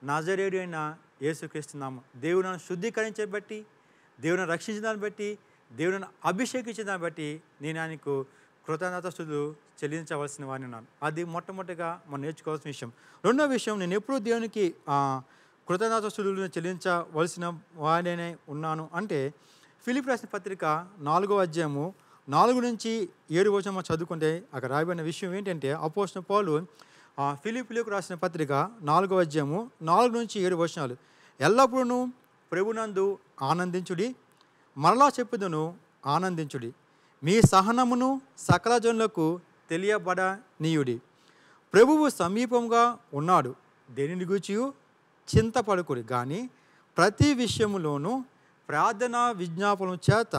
నజరేడు అయిన యేసుక్రీస్తు నామం దేవుడు నన్ను శుద్ధీకరించే బట్టి దేవుని రక్షించిన దాన్ని బట్టి దేవుని అభిషేకించిన దాన్ని బట్టి నేను ఆయనకు కృతజ్ఞతస్తులు చెల్లించవలసిన వాడిని ఉన్నాను అది మొట్టమొదటిగా మనం నేర్చుకోవాల్సిన విషయం రెండో విషయం నేను ఎప్పుడూ దేవునికి ఆ, కృతజ్ఞతస్తులు చెల్లించవలసిన వాడినే ఉన్నాను అంటే ఫిలిప్ రాసిన పత్రిక నాలుగో అధ్యాయము నాలుగు నుంచి ఏడు వచనం మనం చదువుకుంటే అక్కడ రాయబడిన విషయం ఏంటంటే అపోసిన పౌలు ఆ ఫిలిపిలకు రాసిన పత్రిక నాలుగో అధ్యాయము నాలుగు నుంచి ఏడు వచనాలు ఎల్లప్పుడూ ప్రభునందు ఆనందించుడి మరలా చెప్పుదును ఆనందించుడి మీ సహనమును సకల జనులకు తెలియబడనీయుడి ప్రభువు సమీపంగా ఉన్నాడు దేనిని గూర్చి చింతపడుకుడి కానీ ప్రతి విషయములోనూ ప్రార్థన విజ్ఞాపనం చేత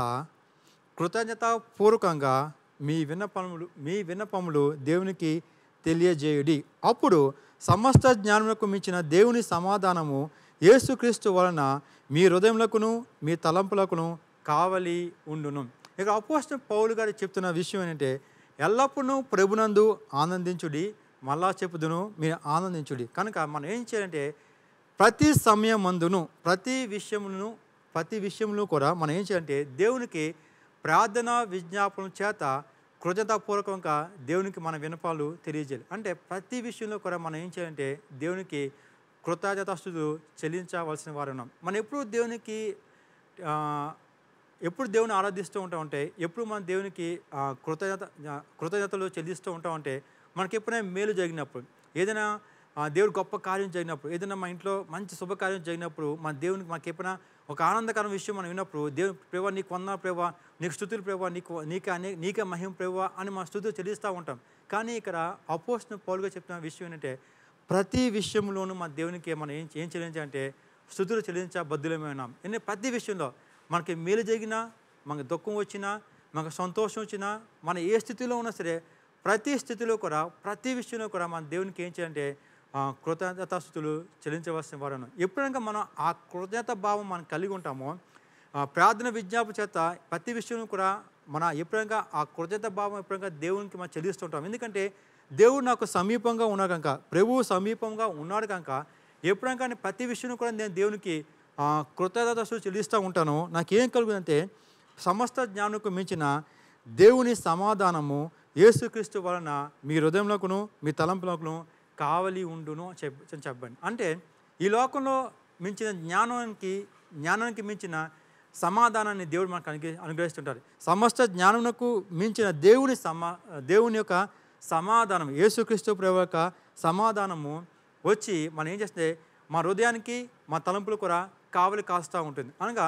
కృతజ్ఞతాపూర్వకంగా మీ విన్నపములు మీ విన్నపములు దేవునికి తెలియజేయుడి అప్పుడు సమస్త జ్ఞానములకు మించిన దేవుని సమాధానము యేసుక్రీస్తు వలన మీ హృదయములకును మీ తలంపులకును కావలి ఉండును ఇక అపోస్ట పౌలు గారు చెప్తున్న విషయం ఏంటంటే ఎల్లప్పుడూ ప్రభునందు ఆనందించుడి మళ్ళా చెప్పుదును మీరు ఆనందించుడి కనుక మనం ఏం చేయాలంటే ప్రతి సమయం మందును ప్రతి విషయమును ప్రతి విషయంలో కూడా మనం ఏం చేయాలంటే దేవునికి ప్రార్థన విజ్ఞాపనం చేత కృతజ్ఞతాపూర్వకంగా దేవునికి మన వినపాలు తెలియజేయాలి అంటే ప్రతి విషయంలో కూడా మనం ఏం చేయాలంటే దేవునికి కృతజ్ఞతాస్తులు చెల్లించవలసిన వారు ఉన్నాం మనం ఎప్పుడు దేవునికి ఆ, ఎప్పుడు దేవుని ఆరాధిస్తూ ఉంటాం అంటే ఎప్పుడు మన దేవునికి ఆ, కృతజ్ఞత ఆ, కృతజ్ఞతలు చెల్లిస్తూ ఉంటాం అంటే మనకి ఎప్పుడైనా మేలు జరిగినప్పుడు ఏదైనా ఆ, దేవుడు గొప్ప కార్యం జరిగినప్పుడు ఏదైనా మా ఇంట్లో మంచి శుభకార్యం జరిగినప్పుడు మన దేవునికి మాకు ఎప్పుడైనా ఒక ఆనందకరం విషయం మనం విన్నప్పుడు దేవుని ప్రేవ నీకు వంద ప్రేవ నీకు స్థుతులు ప్రేవ నీకు నీకే అనే నీకే మహిమ ప్రేవ అని మా స్థుతులు చెల్లిస్తూ ఉంటాం కానీ ఇక్కడ అపోసిన పౌలుగా చెప్తున్న విషయం ఏంటంటే ప్రతి విషయంలోనూ మా దేవునికి మనం ఏం ఏం చెల్లించాలంటే స్థుతులు చెల్లించా బద్దులమే ఉన్నాం ఎందుకంటే ప్రతి విషయంలో మనకి మేలు జరిగినా మనకు దుఃఖం వచ్చినా మనకు సంతోషం వచ్చినా మన ఏ స్థితిలో ఉన్నా సరే ప్రతి స్థితిలో కూడా ప్రతి విషయంలో కూడా మన దేవునికి ఏం చేయాలంటే ఆ, కృతజ్ఞతాస్థుతులు చెల్లించవలసిన వారు ఉన్నాం. ఎప్పుడైనా మనం ఆ కృతజ్ఞత భావం మనం కలిగి ఉంటామో ఆ ప్రార్థన విజ్ఞాపన చేత ప్రతి విషయంలో కూడా మన ఎప్పుడైనా ఆ కృతజ్ఞత భావం ఎప్పుడైనా దేవునికి మనం చెల్లిస్తుంటాం ఎందుకంటే దేవుడు నాకు సమీపంగా ఉన్నాడు కనుక ప్రభువు సమీపంగా ఉన్నాడు కనుక ఎప్పుడైనా కానీ ప్రతి విషయంలో కూడా నేను దేవునికి ఆ, కృతజ్ఞతలు చెల్లిస్తూ ఉంటాను నాకేం కలుగుతుందంటే సమస్త జ్ఞానంకు మించిన దేవుని సమాధానము యేసుక్రీస్తు వలన మీ హృదయంలోకును మీ తలంపులకును కావలి ఉండును అని చెప్ అని చెప్పండి అంటే ఈ లోకంలో మించిన జ్ఞానానికి జ్ఞానానికి మించిన సమాధానాన్ని దేవుడు మనకు అనుగ్ర అనుగ్రహిస్తుంటారు సమస్త జ్ఞానమునకు మించిన దేవుని సమా దేవుని యొక్క సమాధానం యేసుక్రీస్తు ప్రభు యొక్క సమాధానము వచ్చి మనం ఏం చేస్తే మా హృదయానికి మా తలంపులు కూడా కావలి కాస్తూ ఉంటుంది అనగా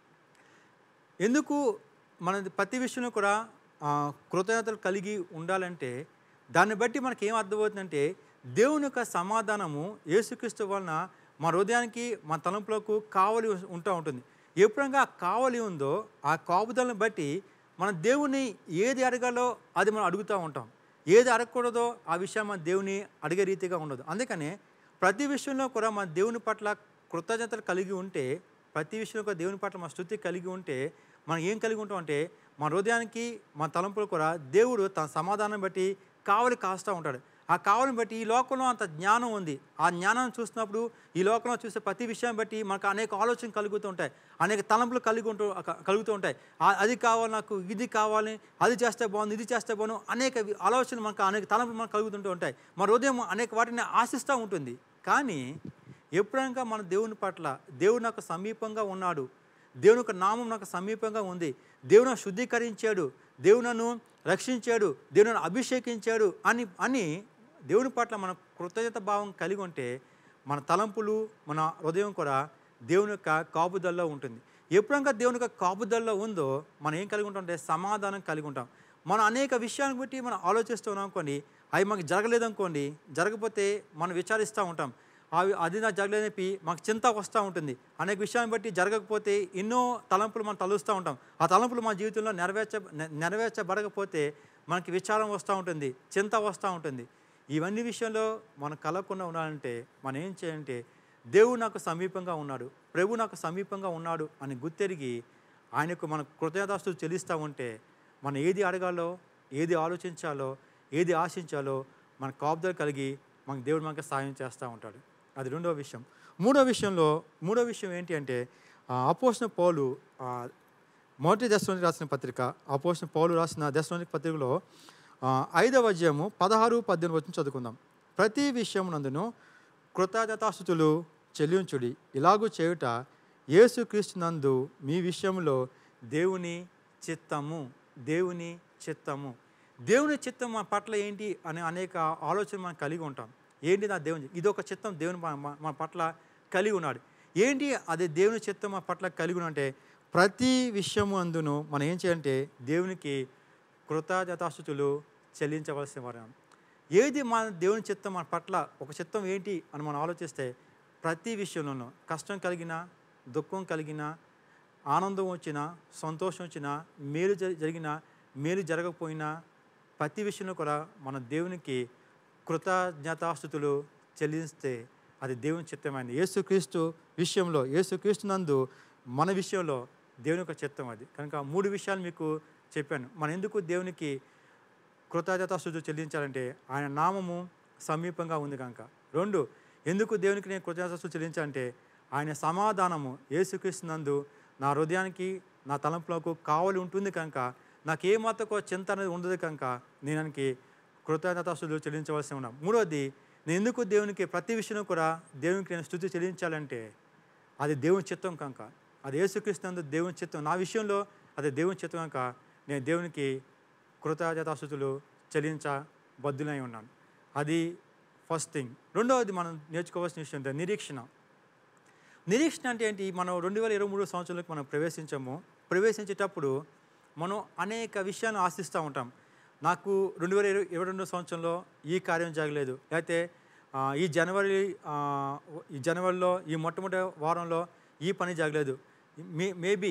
ఎందుకు మన ప్రతి విషయంలో కూడా ఆ, కృతజ్ఞతలు కలిగి ఉండాలంటే దాన్ని బట్టి మనకి ఏం అర్థమవుతుందంటే దేవుని యొక్క సమాధానము యేసుక్రీస్తు వలన మా హృదయానికి మా తలంపులకు కావలి ఉంటూ ఉంటుంది ఎప్పుడైనా ఆ కావలి ఉందో ఆ కాపుదలను బట్టి మన దేవుని ఏది అడగాలో అది మనం అడుగుతూ ఉంటాం ఏది అడగకూడదో ఆ విషయం మన దేవుని అడిగే రీతిగా ఉండదు అందుకనే ప్రతి విషయంలో కూడా మన దేవుని పట్ల కృతజ్ఞతలు కలిగి ఉంటే ప్రతి విషయంలో కూడా దేవుని పట్ల మన స్థుతి కలిగి ఉంటే మనం ఏం కలిగి ఉంటాం అంటే మన హృదయానికి మన తలంపులు కూడా దేవుడు తన సమాధానం బట్టి కావలి కాస్తూ ఉంటాడు ఆ కావలిని బట్టి ఈ లోకంలో అంత జ్ఞానం ఉంది ఆ జ్ఞానాన్ని చూసినప్పుడు ఈ లోకంలో చూసే ప్రతి విషయాన్ని బట్టి మనకు అనేక ఆలోచనలు కలుగుతూ ఉంటాయి అనేక తలంపులు కలిగి ఉంటూ క- కలుగుతూ ఉంటాయి ఆ- అది కావాలి నాకు ఇది కావాలి అది చేస్తే బాగుంది ఇది చేస్తే బాగుంది అనేక వి- ఆలోచనలు మనకు అనేక తలంపులు మనకు కలుగుతుంటూ ఉంటాయి మన హృదయం అనేక వాటిని ఆశిస్తూ ఉంటుంది కానీ ఎప్పుడైనా మన దేవుని పట్ల దేవుడు నాకు సమీపంగా ఉన్నాడు దేవుని యొక్క నామం నాకు సమీపంగా ఉంది దేవుడు నన్ను శుద్ధీకరించాడు దేవుడు నన్ను రక్షించాడు దేవుడు నన్ను అభిషేకించాడు అని అని దేవుని పట్ల మన కృతజ్ఞత భావం కలిగి ఉంటే మన తలంపులు మన హృదయం కూడా దేవుని యొక్క కాపుదల్లో ఉంటుంది ఎప్పుడంగా దేవుని యొక్క కాపుదల్లో ఉందో మనం ఏం కలిగి ఉంటాం అంటే సమాధానం కలిగి ఉంటాం మనం అనేక విషయాలను బట్టి మనం ఆలోచిస్తూ ఉన్నాం అనుకోండి అవి మాకు జరగలేదనుకోండి జరగకపోతే మనం విచారిస్తూ ఉంటాం అవి అది నాకు జరగలేదని మాకు చింత వస్తూ ఉంటుంది అనేక విషయాన్ని బట్టి జరగకపోతే ఎన్నో తలంపులు మనం తలుస్తూ ఉంటాం ఆ తలంపులు మన జీవితంలో నెరవేర్చ నె- నెరవేర్చబడకపోతే మనకి విచారం వస్తూ ఉంటుంది చింత వస్తూ ఉంటుంది ఇవన్నీ విషయంలో మనం కలగకుండా ఉండాలంటే మనం ఏం చేయాలంటే దేవుడు నాకు సమీపంగా ఉన్నాడు ప్రభు నాకు సమీపంగా ఉన్నాడు అని గుర్తెరిగి ఆయనకు మన కృతజ్ఞతాస్తులు చెల్లిస్తూ ఉంటే మనం ఏది అడగాలో ఏది ఆలోచించాలో ఏది ఆశించాలో మన కాపుదలు కలిగి మనకు దేవుడు మనకు సాయం చేస్తూ ఉంటాడు అది రెండో విషయం మూడో విషయంలో మూడో విషయం ఏంటి అంటే అపోసిన పౌలు ఆ, మొదటి దశలోనికి రాసిన పత్రిక అపోసిన పౌలు రాసిన దశలోనికి పత్రికలో ఆ, ఐదవ అధ్యాయము పదహారు పద్దెనిమిది వచ్చిన చదువుకుందాం ప్రతి విషయమునందును కృతజ్ఞతాస్థుతులు చెల్లించుడి ఇలాగూ చేయుట యేసుక్రీస్తునందు మీ విషయంలో దేవుని చిత్తము దేవుని చిత్తము దేవుని చిత్తం మన పట్ల ఏంటి అనే అనేక ఆలోచన మనం కలిగి ఉంటాం ఏంటి నా దేవుని ఇది ఒక చిత్తం దేవుని మన- మన మన పట్ల కలిగి ఉన్నాడు ఏంటి అది దేవుని చిత్తం మన పట్ల కలిగి అంటే ప్రతి విషయము అందును మనం ఏం చేయాలంటే దేవునికి కృతజ్ఞతాస్థుతులు చెల్లించవలసిన వారం ఏది మన దేవుని చిత్తం మన పట్ల ఒక చిత్తం ఏంటి అని మనం ఆలోచిస్తే ప్రతి విషయంలోనూ కష్టం కలిగినా దుఃఖం కలిగినా ఆనందం వచ్చినా సంతోషం వచ్చినా మేలు జరి- జరిగినా మేలు జరగకపోయినా ప్రతి విషయంలో కూడా మన దేవునికి కృతజ్ఞతాస్థుతులు చెల్లిస్తే అది దేవుని చిత్తమైంది యేసుక్రీస్తు విషయంలో యేసుక్రీస్తు నందు మన విషయంలో దేవుని యొక్క చిత్తం అది కనుక ఆ మూడు విషయాలు మీకు చెప్పాను మనం ఎందుకు దేవునికి కృతజ్ఞతాస్థుతులు చెల్లించాలంటే ఆయన నామము సమీపంగా ఉంది కనుక రెండు ఎందుకు దేవునికి నేను కృతజ్ఞతాస్థుతులు చెల్లించాలంటే ఆయన సమాధానము యేసుక్రీస్తునందు నా హృదయానికి నా తలంపులకు కావలి ఉంటుంది కనుక నాకు ఏ మాత్రం చింత అనేది ఉండదు కనుక నేను ఆయనకి కృతజ్ఞతాస్థుతులు చెల్లించవలసి ఉన్నాం మూడవది నేను ఎందుకు దేవునికి ప్రతి విషయంలో కూడా దేవునికి నేను స్థుతి చెల్లించాలంటే అది దేవుని చిత్తం కనుక అది యేసుక్రీస్తునందు దేవుని చిత్తం నా విషయంలో అది దేవుని చిత్తం కనుక నేను దేవునికి కృతజ్ఞతాస్థుతులు చెల్లించబద్దులై ఉన్నాను అది ఫస్ట్ థింగ్ రెండవది మనం నేర్చుకోవాల్సిన విషయం ఏంటంటే నిరీక్షణ నిరీక్షణ అంటే ఏంటి మనం రెండు వేల ఇరవై మూడు సంవత్సరంలోకి మనం ప్రవేశించాము ప్రవేశించేటప్పుడు మనం అనేక విషయాలను ఆశిస్తూ ఉంటాం నాకు రెండు వేల ఇరవై ఇరవై రెండో సంవత్సరంలో ఈ కార్యం జరగలేదు లేకపోతే ఆ, ఈ జనవరి ఆ, ఈ జనవరిలో ఈ మొట్టమొదటి వారంలో ఈ పని జరగలేదు మే మేబీ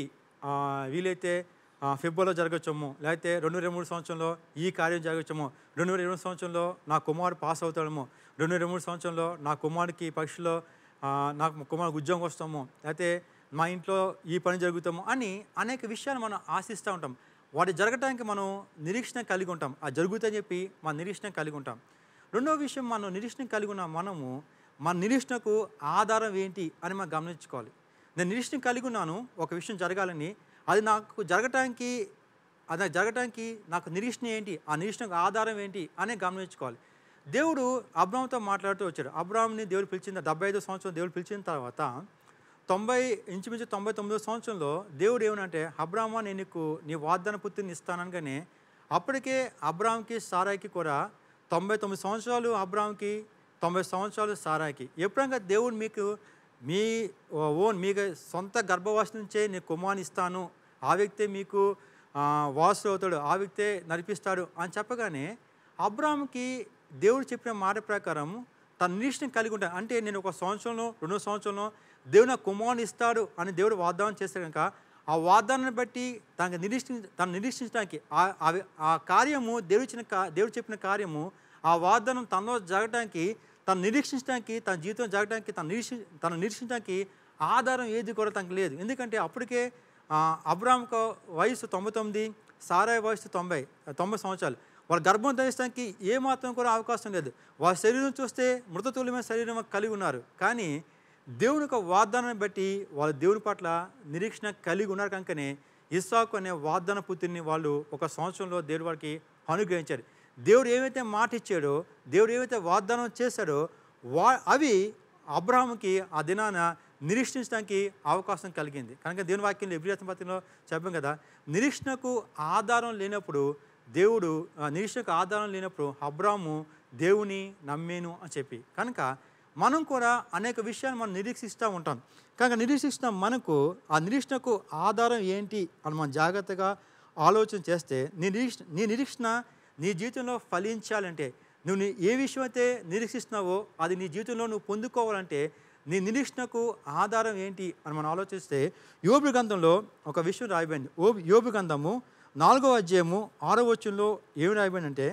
వీలైతే ఆ, ఫిబ్రవరిలో జరగచ్చేమో లేకపోతే రెండు వేల ఇరవై మూడు సంవత్సరంలో ఈ కార్యం జరగచ్చేమో రెండు వేల ఇరవై సంవత్సరంలో నా కుమారుడు పాస్ అవుతాడేమో రెండు వేల ఇరవై మూడు సంవత్సరంలో నా కుమారుడికి పరీక్షలో ఆ, నాకు కుమారుడికి ఉద్యోగం వస్తామో లేకపోతే మా ఇంట్లో ఈ పని జరుగుతాము అని అనేక విషయాలు మనం ఆశిస్తూ ఉంటాం వాటి జరగటానికి మనం నిరీక్షణ కలిగి ఉంటాం ఆ జరుగుతాయని చెప్పి మన నిరీక్షణ కలిగి ఉంటాం రెండో విషయం మనం నిరీక్షణ కలిగి ఉన్న మనము మన నిరీక్షణకు ఆధారం ఏంటి అని మనం గమనించుకోవాలి నేను నిరీక్షణ కలిగి ఉన్నాను ఒక విషయం జరగాలని అది నాకు జరగటానికి అది నాకు జరగటానికి నాకు నిరీక్షణ ఏంటి ఆ నిరీక్షణకు ఆధారం ఏంటి అని గమనించుకోవాలి దేవుడు అబ్రామ్తో మాట్లాడుతూ వచ్చాడు అబ్రామ్ని దేవుడు పిలిచిన డెబ్బై ఐదో సంవత్సరం దేవుడు పిలిచిన తర్వాత తొంభై ఇంచుమించు తొంభై తొమ్మిదో సంవత్సరంలో దేవుడు ఏమనంటే అబ్రామా నేను నీకు నీ వాగ్దాన పుత్రిని ఇస్తాననగానే అప్పటికే అబ్రామ్కి సారాయికి కూడా తొంభై తొమ్మిది సంవత్సరాలు అబ్రామ్కి తొంభై సంవత్సరాలు సారాయికి ఎప్పుడంగా దేవుడు మీకు మీ ఓన్ మీకు సొంత గర్భవాసి నుంచే నేను కుమార్ని ఇస్తాను ఆ వ్యక్తే మీకు ఆ, వాసు అవుతాడు ఆ వ్యక్తే నడిపిస్తాడు అని చెప్పగానే అబ్రామ్కి దేవుడు చెప్పిన మాట ప్రకారం తన నిరీక్షణ కలిగి ఉంటాడు అంటే నేను ఒక సంవత్సరంలో రెండో సంవత్సరంలో దేవుడు నాకు కుమారుని ఇస్తాడు అని దేవుడు వాగ్దానం చేస్తే కనుక ఆ వాగ్దానాన్ని బట్టి తనకు నిరీక్ష తను నిరీక్షించడానికి ఆ- ఆ- ఆ కార్యము దేవుడు ఇచ్చిన కా- దేవుడు చెప్పిన కార్యము ఆ వాగ్దానం తనలో జరగడానికి తను నిరీక్షించడానికి తన జీవితం జరగడానికి తను నిరీక్షి తను నిరీక్షించడానికి ఆధారం ఏది కూడా తనకు లేదు ఎందుకంటే అప్పటికే ఆ, అబ్రామ్కు వయసు తొంభై తొమ్మిది సారాయి వయసు తొంభై తొంభై సంవత్సరాలు వాళ్ళ గర్భం ధరించడానికి ఏమాత్రం కూడా అవకాశం లేదు వాళ్ళ శరీరం చూస్తే మృతతుల్యమైన శరీరం కలిగి ఉన్నారు కానీ దేవుని యొక్క వాగ్దానాన్ని బట్టి వాళ్ళు దేవుని పట్ల నిరీక్షణ కలిగి ఉన్నారు కనుకనే ఇస్సాకు అనే వాగ్దాన పుత్రుని వాళ్ళు ఒక సంవత్సరంలో దేవుడు వారికి అనుగ్రహించారు దేవుడు ఏమైతే మాట ఇచ్చాడో దేవుడు ఏమైతే వాగ్దానం చేశాడో వా అవి అబ్రహాముకి ఆ దినాన నిరీక్షించడానికి అవకాశం కలిగింది కనుక దేవుని వాక్యంలో ఎబ్రియాత పత్రికలో చెప్పాం కదా నిరీక్షణకు ఆధారం లేనప్పుడు దేవుడు ఆ, నిరీక్షణకు ఆధారం లేనప్పుడు అబ్రాము దేవుని నమ్మేను అని చెప్పి కనుక మనం కూడా అనేక విషయాలు మనం నిరీక్షిస్తూ ఉంటాం కనుక నిరీక్షిస్తున్న మనకు ఆ నిరీక్షణకు ఆధారం ఏంటి అని మనం జాగ్రత్తగా ఆలోచన చేస్తే నీ నిరీక్ష నీ నిరీక్షణ నీ జీవితంలో ఫలించాలంటే నువ్వు నీ ఏ విషయం అయితే నిరీక్షిస్తున్నావో అది నీ జీవితంలో నువ్వు పొందుకోవాలంటే నీ నిరీక్షణకు ఆధారం ఏంటి అని మనం ఆలోచిస్తే యోబు గ్రంథంలో ఒక విషయం రాయబడింది ఓ యోబు గ్రంథము నాలుగో అధ్యాయము ఆరో వచ్చంలో ఏమి రాయబడిందంటే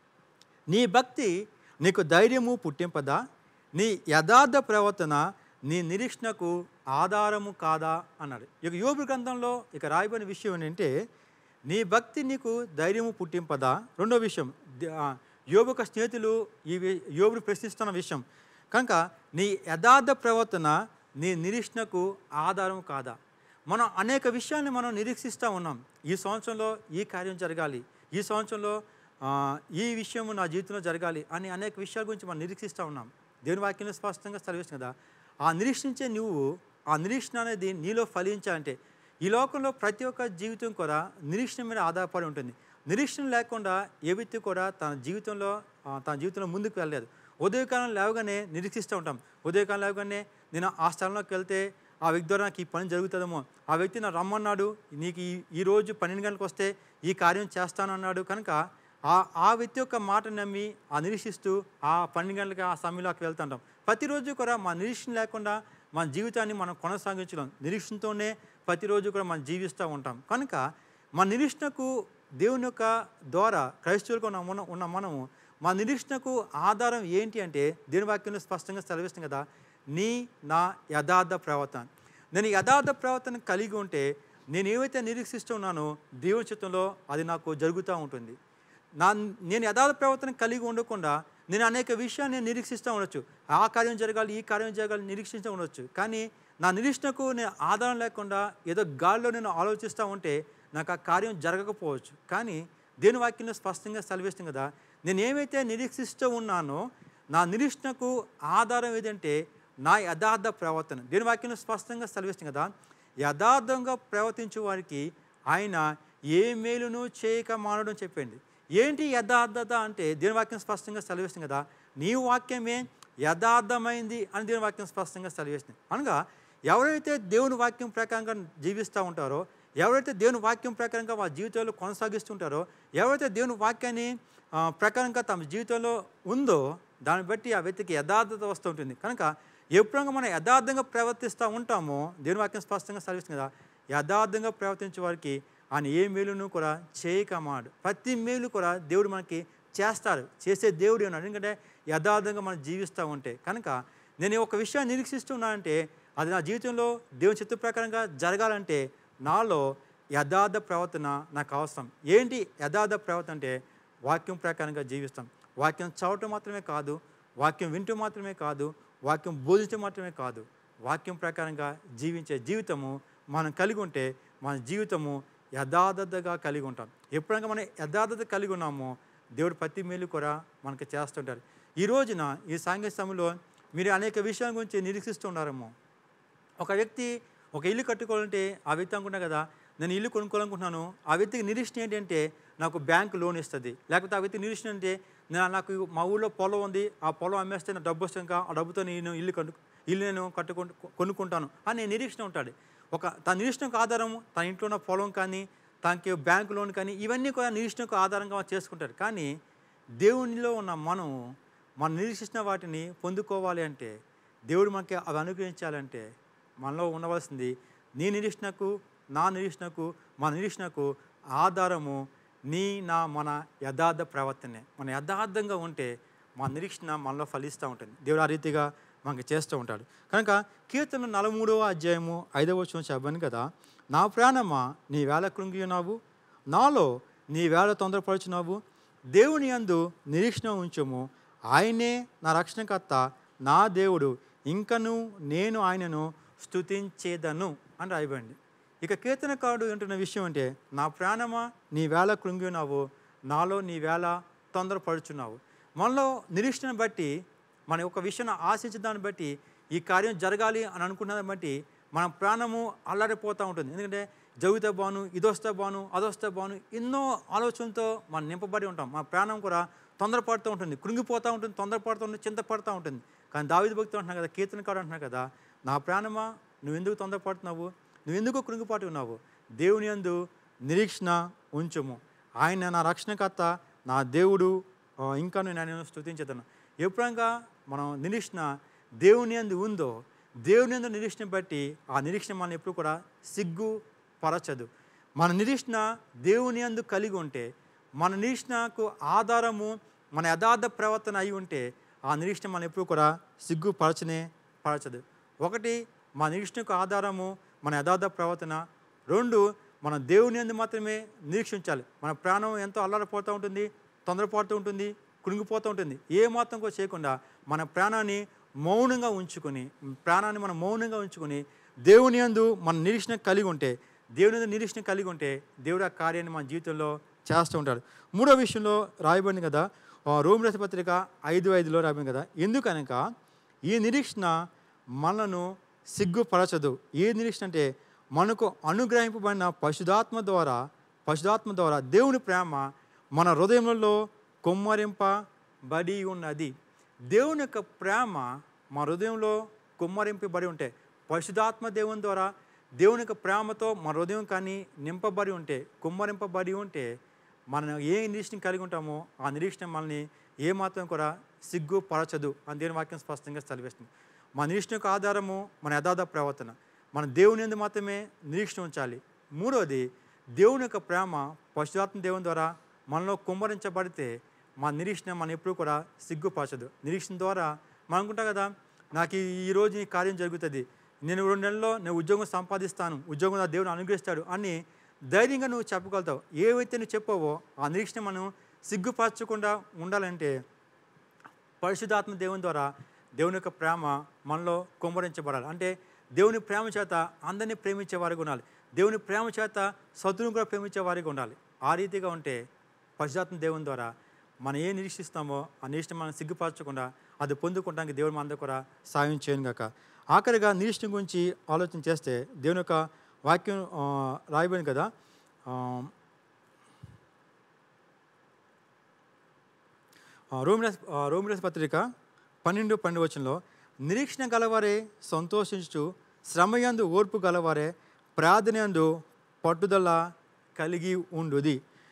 నీ భక్తి నీకు ధైర్యము పుట్టింపదా నీ యథార్థ ప్రవర్తన నీ నిరీక్షణకు ఆధారము కాదా అన్నాడు ఇక యోబు గ్రంథంలో ఇక రాయబడిన విషయం ఏంటంటే నీ భక్తి నీకు ధైర్యము పుట్టింపదా రెండో విషయం ద- ఆ, యోబు యొక్క స్నేహితులు ఈ వి- యోబుని ప్రశ్నిస్తున్న విషయం కనుక నీ యథార్థ ప్రవర్తన నీ నిరీక్షణకు ఆధారం కాదా మనం అనేక విషయాల్ని మనం నిరీక్షిస్తూ ఉన్నాం ఈ సంవత్సరంలో ఈ కార్యం జరగాలి ఈ సంవత్సరంలో ఆ, ఈ విషయము నా జీవితంలో జరగాలి అని అనేక విషయాల గురించి మనం నిరీక్షిస్తూ ఉన్నాం దేవుని వాక్యంలో స్పష్టంగా సెలవిస్తుంది కదా ఆ నిరీక్షించే నువ్వు ఆ నిరీక్షణ అనేది నీలో ఫలించాలంటే ఈ లోకంలో ప్రతి ఒక్క జీవితం కూడా నిరీక్షణ మీద ఆధారపడి ఉంటుంది నిరీక్షణ లేకుండా ఏ వ్యక్తి కూడా తన జీవితంలో ఆ, తన జీవితంలో ముందుకు వెళ్ళలేదు ఉదయకాలం లేవగానే నిరీక్షిస్తూ ఉంటాం ఉదయకాలం లేవగానే నేను ఆ స్థలంలోకి వెళ్తే ఆ వ్యక్తి ద్వారా నాకు ఈ పని జరుగుతుందేమో ఆ వ్యక్తి నా రమ్మన్నాడు నీకు ఈ ఈ రోజు పన్నెండు గంటలకు వస్తే ఈ కార్యం చేస్తానన్నాడు కనుక ఆ ఆ వ్యక్తి యొక్క మాట నమ్మి ఆ నిరీక్షిస్తూ ఆ పన్నెండు గంటలకి ఆ సమయంలోకి వెళ్తుంటాం ప్రతిరోజు కూడా మా నిరీక్షణ లేకుండా మన జీవితాన్ని మనం కొనసాగించడం నిరీక్షణతోనే ప్రతిరోజు కూడా మనం జీవిస్తూ ఉంటాం కనుక మన నిరీక్షణకు దేవుని యొక్క ద్వారా క్రైస్తవులుగా ఉన్న మన ఉన్న మనము మా నిరీక్షణకు ఆధారం ఏంటి అంటే దేవుని వాక్యంలో స్పష్టంగా సెలవిస్తుంది కదా నీ నా యథార్థ ప్రవర్తన నేను యథార్థ ప్రవర్తన కలిగి ఉంటే నేను ఏవైతే నిరీక్షిస్తున్నానో దేవుని చిత్తంలో అది నాకు జరుగుతూ ఉంటుంది నా నేను యథార్థ ప్రవర్తన కలిగి ఉండకుండా నేను అనేక విషయాన్ని నేను నిరీక్షిస్తూ ఉండొచ్చు ఆ కార్యం జరగాలి ఈ కార్యం జరగాలి నిరీక్షిస్తూ ఉండొచ్చు కానీ నా నిరీక్షణకు నేను ఆధారం లేకుండా ఏదో గాల్లో నేను ఆలోచిస్తూ ఉంటే నాకు ఆ కార్యం జరగకపోవచ్చు కానీ దేని వాక్యంలో స్పష్టంగా సెలవిస్తుంది కదా నేను ఏమైతే నిరీక్షిస్తూ ఉన్నానో నా నిరీక్షణకు ఆధారం ఏదంటే నా యథార్థ ప్రవర్తన దేని వాక్యంలో స్పష్టంగా సెలవిస్తుంది కదా యథార్థంగా ప్రవర్తించే వారికి ఆయన ఏ మేలును చేయక మానడం చెప్పండి ఏంటి యథార్థత అంటే దేని వాక్యం స్పష్టంగా సెలవిస్తుంది కదా నీ వాక్యమే యథార్థమైంది అని దేని వాక్యం స్పష్టంగా సెలవిస్తుంది అనగా ఎవరైతే దేవుని వాక్యం ప్రకారంగా జీవిస్తూ ఉంటారో ఎవరైతే దేవుని వాక్యం ప్రకారంగా వాళ్ళ జీవితంలో కొనసాగిస్తుంటారో ఎవరైతే దేవుని వాక్యాన్ని ఆ, ప్రకారంగా తమ జీవితంలో ఉందో దాన్ని బట్టి ఆ వ్యక్తికి యథార్థత వస్తూ ఉంటుంది కనుక ఎప్పుడైనా మనం యథార్థంగా ప్రవర్తిస్తూ ఉంటామో దేవుని వాక్యం స్పష్టంగా సెలవిస్తుంది కదా యథార్థంగా ప్రవర్తించే వారికి ఆయన ఏ మేలును కూడా చేయకమాడు ప్రతి మేలు కూడా దేవుడు మనకి చేస్తారు చేసే దేవుడు ఉన్నాడు ఎందుకంటే యథార్థంగా మనం జీవిస్తూ ఉంటే కనుక నేను ఒక విషయాన్ని నిరీక్షిస్తున్నానంటే అది నా జీవితంలో దేవుని చిత్త ప్రకారంగా జరగాలంటే నాలో యథార్థ ప్రవర్తన నాకు అవసరం ఏంటి యథార్థ ప్రవర్తన అంటే వాక్యం ప్రకారంగా జీవిస్తాం వాక్యం చదవటం మాత్రమే కాదు వాక్యం వింటూ మాత్రమే కాదు వాక్యం బోధించడం మాత్రమే కాదు వాక్యం ప్రకారంగా జీవించే జీవితము మనం కలిగి ఉంటే మన జీవితము యథార్థతగా కలిగి ఉంటాం ఎప్పుడైనా మనం యథార్థత కలిగి ఉన్నామో దేవుడు ప్రతి మేలు కూడా మనకు చేస్తుంటారు ఈ రోజున ఈ సాంఘిక సమయంలో మీరు అనేక విషయాల గురించి నిరీక్షిస్తున్నారేమో ఒక వ్యక్తి ఒక ఇల్లు కట్టుకోవాలంటే ఆ వ్యక్తి అనుకుంటా కదా నేను ఇల్లు కొనుక్కోవాలనుకుంటున్నాను ఆ వ్యక్తికి నిరీక్షణ ఏంటంటే నాకు బ్యాంక్ లోన్ ఇస్తుంది లేకపోతే ఆ వ్యక్తి నిరీక్షణ అంటే నా- నాకు మా ఊళ్ళో పొలం ఉంది ఆ పొలం అమ్మేస్తే నా డబ్బు వస్తుంది ఇంకా ఆ డబ్బుతో నేను ఇల్లు కట్టు ఇల్లు నేను కట్టుకు కొనుక్కుంటాను అని నిరీక్షణ ఉంటాడు ఒక తన నిరీక్షణకు ఆధారం తన ఇంట్లో ఉన్న పొలం కానీ తనకి బ్యాంక్ లోన్ కానీ ఇవన్నీ కూడా నిరీక్షణకు ఆధారంగా చేసుకుంటారు కానీ దేవునిలో ఉన్న మనం మనం నిరీక్షించిన వాటిని పొందుకోవాలి అంటే దేవుడు మనకి అవి అనుగ్రహించాలంటే మనలో ఉండవలసింది నీ నిరీక్షణకు నా నిరీక్షణకు మన నిరీక్షణకు ఆధారము నీ నా మన యథార్థ ప్రవర్తనే మన యథార్థంగా ఉంటే మన నిరీక్షణ మనలో ఫలిస్తూ ఉంటుంది దేవుడు ఆ రీతిగా మనకి చేస్తూ ఉంటాడు కనుక కీర్తన నలమూడవ అధ్యాయము ఐదవ వచ్చిన చెప్పాను కదా నా ప్రాణమా నీ వేళ కృంగి ఉన్నావు నాలో నీ వేళ తొందరపరుచున్నావు దేవుని యందు నిరీక్షణ ఉంచము ఆయనే నా రక్షణకర్త నా దేవుడు ఇంకను నేను ఆయనను స్తుతించేదను అని రాయబండి ఇక కీర్తనకారుడు అంటున్న విషయం అంటే నా ప్రాణమా నీ వేళ కృంగి ఉన్నావు నాలో నీ వేళ తొందరపడుచున్నావు మనలో నిరీక్షణ బట్టి మన ఒక విషయాన్ని ఆశించిన దాన్ని బట్టి ఈ కార్యం జరగాలి అని అనుకున్న దాన్ని బట్టి మన ప్రాణము అల్లాడిపోతూ ఉంటుంది ఎందుకంటే జరుగుతే బాను ఇదొస్తే బాను అదొస్తే బాను ఎన్నో ఆలోచనలతో మనం నింపబడి ఉంటాం మన ప్రాణం కూడా తొందరపడుతూ ఉంటుంది కృంగిపోతూ ఉంటుంది తొందరపడుతూ ఉంటుంది చింతపడుతూ ఉంటుంది కానీ దావిది భక్తి అంటున్నావు కదా కీర్తనకాడు అంటున్నావు కదా నా ప్రాణమా నువ్వు ఎందుకు తొందరపడుతున్నావు నువ్వు ఎందుకు కృంగిపాటు ఉన్నావు దేవుని యందు నిరీక్షణ ఉంచుము ఆయన నా రక్షణకర్త నా దేవుడు ఆ, ఇంకా నేను ఆయన స్థుతించదను ఎప్పుడంగా మనం నిరీక్షణ దేవుని యందు ఉందో దేవుని యందు నిరీక్షణ బట్టి ఆ నిరీక్షణ మనం ఎప్పుడు కూడా సిగ్గు పరచదు మన నిరీక్షణ దేవుని యందు కలిగి ఉంటే మన నిరీక్షణకు ఆధారము మన యథార్థ ప్రవర్తన అయి ఉంటే ఆ నిరీక్షణ మనం ఎప్పుడు కూడా సిగ్గు పరచనే పరచదు ఒకటి మన నిరీక్షణకు ఆధారము మన యథార్థ ప్రవర్తన రెండు మన దేవుని యందు మాత్రమే నిరీక్షించాలి మన ప్రాణం ఎంతో అల్లాడిపోతూ ఉంటుంది తొందరపడుతూ ఉంటుంది కుణిగిపోతూ ఉంటుంది ఏ మాత్రం కూడా చేయకుండా మన ప్రాణాన్ని మౌనంగా ఉంచుకొని ప్రాణాన్ని మనం మౌనంగా ఉంచుకొని దేవుని యందు మన నిరీక్షణ కలిగి ఉంటే దేవుని యందు నిరీక్షణ కలిగి ఉంటే దేవుడు ఆ కార్యాన్ని మన జీవితంలో చేస్తూ ఉంటాడు మూడో విషయంలో రాయబడింది కదా ఆ, రోమ్ రాసిన పత్రిక ఐదు ఐదులో రాయబడింది కదా ఎందుకనక ఈ నిరీక్షణ మనను సిగ్గుపరచదు ఏ నిరీక్షణ అంటే మనకు అనుగ్రహింపబడిన పశుధాత్మ ద్వారా పశుధాత్మ ద్వారా దేవుని ప్రేమ మన హృదయంలో కొమ్మరింపబడి ఉన్నది దేవుని యొక్క ప్రేమ మా హృదయంలో కుమ్మరింపబడి ఉంటే పరిశుధాత్మ దేవుని ద్వారా దేవుని యొక్క ప్రేమతో మన హృదయం కానీ నింపబడి ఉంటే కుమ్మరింపబడి ఉంటే మనం ఏ నిరీక్షణ కలిగి ఉంటామో ఆ నిరీక్షణ మనల్ని ఏమాత్రం కూడా సిగ్గుపరచదు అని దేవుని వాక్యం స్పష్టంగా సెలవిస్తుంది మన నిరీక్షణ యొక్క ఆధారము మన యథార్థ ప్రవర్తన మన దేవుని ఎందు మాత్రమే నిరీక్షణ ఉంచాలి మూడవది దేవుని యొక్క ప్రేమ పశుధాత్మ దేవుని ద్వారా మనలో కుమ్మరించబడితే మా నిరీక్షణ మనం ఎప్పుడు కూడా సిగ్గుపరచదు నిరీక్షణ ద్వారా మనం అనుకుంటాం కదా నాకు ఈ- ఈ రోజు ఈ కార్యం జరుగుతుంది నేను రెండు నెలల్లో నేను ఉద్యోగం సంపాదిస్తాను ఉద్యోగం నా దేవుడు అనుగ్రహిస్తాడు అని ధైర్యంగా నువ్వు చెప్పగలుగుతావు ఏవైతే నువ్వు చెప్పావో ఆ నిరీక్షణ మనం సిగ్గుపరచకుండా ఉండాలంటే పరిశుద్ధాత్మ దేవుని ద్వారా దేవుని యొక్క ప్రేమ మనలో కుమ్మరించబడాలి అంటే దేవుని ప్రేమ చేత అందరినీ ప్రేమించే వారికి ఉండాలి దేవుని ప్రేమ చేత శత్రువుని కూడా ప్రేమించే వారికి ఉండాలి ఆ రీతిగా ఉంటే పరిశుధాత్మ దేవుని ద్వారా మనం ఏ నిరీక్షిస్తామో ఆ నిరీక్షణ మనం సిగ్గుపరచకుండా అది పొందుకోవడానికి దేవుడు మన అందరూ కూడా సాయం చేయను గాక ఆఖరిగా నిరీక్షణ గురించి ఆలోచన చేస్తే దేవుని యొక్క వాక్యం ఆ, రాయబడింది కదా ఆ, రోమిరస్ రోమిరస్ పత్రిక పన్నెండు పన్నెండు వచనంలో నిరీక్షణ గలవారే సంతోషించు శ్రమయందు ఓర్పు గలవారే ప్రార్థనయందు పట్టుదల కలిగి ఉండుది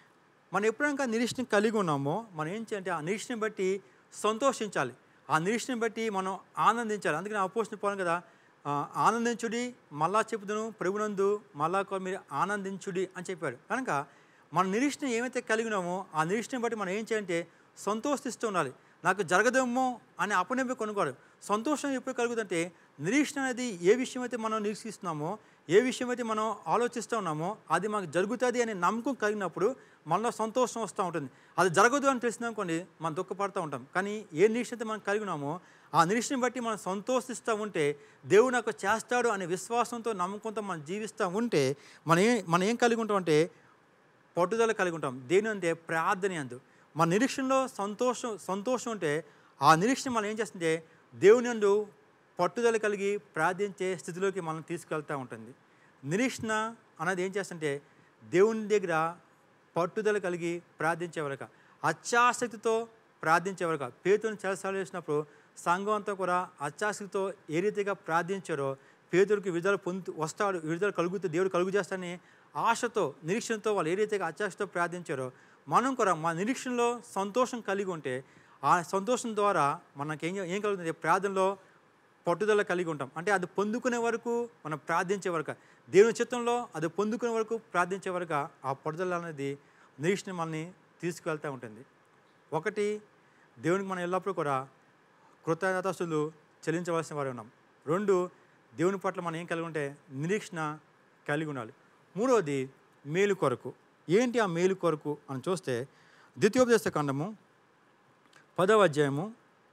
మనం ఎప్పుడైనా నిరీక్షణ కలిగి ఉన్నామో మనం ఏం చేయాలంటే ఆ నిరీక్షణ బట్టి సంతోషించాలి ఆ నిరీక్షణ బట్టి మనం ఆనందించాలి అందుకని అపోసిన పోను కదా ఆ, ఆనందించుడి మళ్ళా చెప్పుదును ప్రభునందు మళ్ళా కొ- మీరు ఆనందించుడి అని చెప్పాడు కనుక మన నిరీక్షణ ఏమైతే కలిగి ఉన్నామో ఆ నిరీక్షణ బట్టి మనం ఏం చేయాలంటే సంతోషిస్తూ ఉండాలి నాకు జరగదేమో అని అపనెంపి కొనుక్కోడు సంతోషం ఎప్పుడు కలుగుతుందంటే నిరీక్షణ అనేది ఏ విషయం అయితే మనం నిరీక్షిస్తున్నామో ఏ విషయం అయితే మనం ఆలోచిస్తూ ఉన్నామో అది మాకు జరుగుతుంది అనే నమ్మకం కలిగినప్పుడు మనలో సంతోషం వస్తూ ఉంటుంది అది జరగదు అని తెలిసింది అనుకోండి మనం దుఃఖపడుతూ ఉంటాం కానీ ఏ నిరీక్షణ అయితే మనం కలిగి ఉన్నామో ఆ నిరీక్షణ బట్టి మనం సంతోషిస్తూ ఉంటే దేవుడు నాకు చేస్తాడు అనే విశ్వాసంతో నమ్మకంతో మనం జీవిస్తూ ఉంటే మనం ఏం మనం ఏం కలిగి ఉంటాం అంటే పట్టుదల కలిగి ఉంటాం దేని అంటే ప్రార్థన అందు మన నిరీక్షణలో సంతోషం సంతోషం ఉంటే ఆ నిరీక్షణ మనం ఏం చేస్తుంటే దేవుని యందు పట్టుదల కలిగి ప్రార్థించే స్థితిలోకి మనం తీసుకెళ్తూ ఉంటుంది నిరీక్షణ అన్నది ఏం చేస్తుంటే దేవుని దగ్గర పట్టుదల కలిగి ప్రార్థించే వరక అత్యాసక్తితో ప్రార్థించే వరక పేతుని చెలసాలు చేసినప్పుడు సంఘం అంతా కూడా అత్యాసక్తితో ఏ రీతిగా ప్రార్థించారో పేదలకు విడుదల పొందు వస్తాడు విడుదల కలుగుతూ దేవుడు కలుగు చేస్తాడని ఆశతో నిరీక్షణతో వాళ్ళు ఏ రీతిగా అత్యాశతో ప్రార్థించారో మనం కూడా మా నిరీక్షణలో సంతోషం కలిగి ఉంటే ఆ సంతోషం ద్వారా మనకి ఏం ఏం కలుగుతుంది ప్రార్థనలో పట్టుదల కలిగి ఉంటాం అంటే అది పొందుకునే వరకు మనం ప్రార్థించే వరకు దేవుని చిత్తంలో అది పొందుకునే వరకు ప్రార్థించే వరకు ఆ పట్టుదల అనేది నిరీక్షణ మనల్ని తీసుకువెళ్తూ ఉంటుంది ఒకటి దేవునికి మనం ఎల్లప్పుడూ కూడా కృతజ్ఞతాస్తులు చెల్లించవలసిన వారు ఉన్నాం రెండు దేవుని పట్ల మనం ఏం కలిగి ఉంటే నిరీక్షణ కలిగి ఉండాలి మూడవది మేలు కొరకు ఏంటి ఆ మేలు కొరకు అని చూస్తే ద్వితీయోపదేశ ఖండము పదవ అధ్యాయము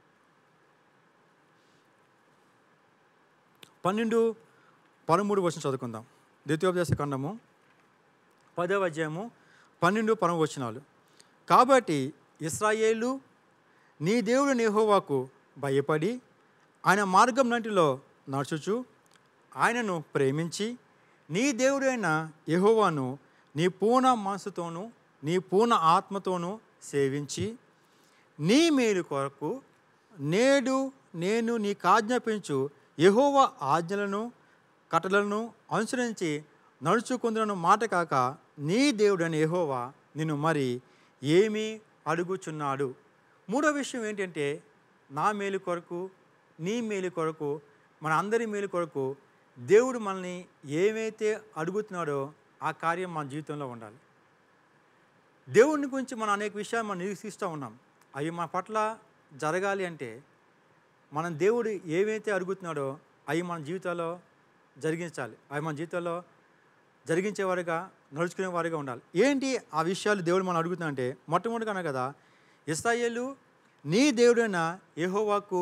పన్నెండు పదమూడు వచ్చిన చదువుకుందాం ద్వితీయోపదేశ ఖండము పదవ అధ్యాయము పన్నెండు పదమూడు వచనాలు కాబట్టి ఇస్రాయేలు నీ దేవుడు నెహోవాకు భయపడి ఆయన మార్గం నంటిలో నడుచుచు ఆయనను ప్రేమించి నీ దేవుడైన యెహోవాను నీ పూర్ణ మనసుతోనూ నీ పూర్ణ ఆత్మతోనూ సేవించి నీ మేలు కొరకు నేడు నేను నీకు ఆజ్ఞాపించు యెహోవ ఆజ్ఞలను కట్టలను అనుసరించి నడుచుకుందులను మాట కాక నీ దేవుడని యెహోవా నిన్ను మరి ఏమీ అడుగుచున్నాడు మూడో విషయం ఏంటంటే నా మేలు కొరకు నీ మేలు కొరకు మన అందరి మేలు కొరకు దేవుడు మనల్ని ఏమైతే అడుగుతున్నాడో ఆ కార్యం మన జీవితంలో ఉండాలి దేవుడిని గురించి మనం అనేక విషయాలు మనం నిరీక్షిస్తూ ఉన్నాం అవి మన పట్ల జరగాలి అంటే మనం దేవుడు ఏవైతే అడుగుతున్నాడో అవి మన జీవితాల్లో జరిగించాలి అవి మన జీవితంలో జరిగించేవారుగా నడుచుకునే వారుగా ఉండాలి ఏంటి ఆ విషయాలు దేవుడు మనం అడుగుతున్నా అంటే మొట్టమొదటిగా కదా ఇస్రాయేలు నీ దేవుడైన యెహోవాకు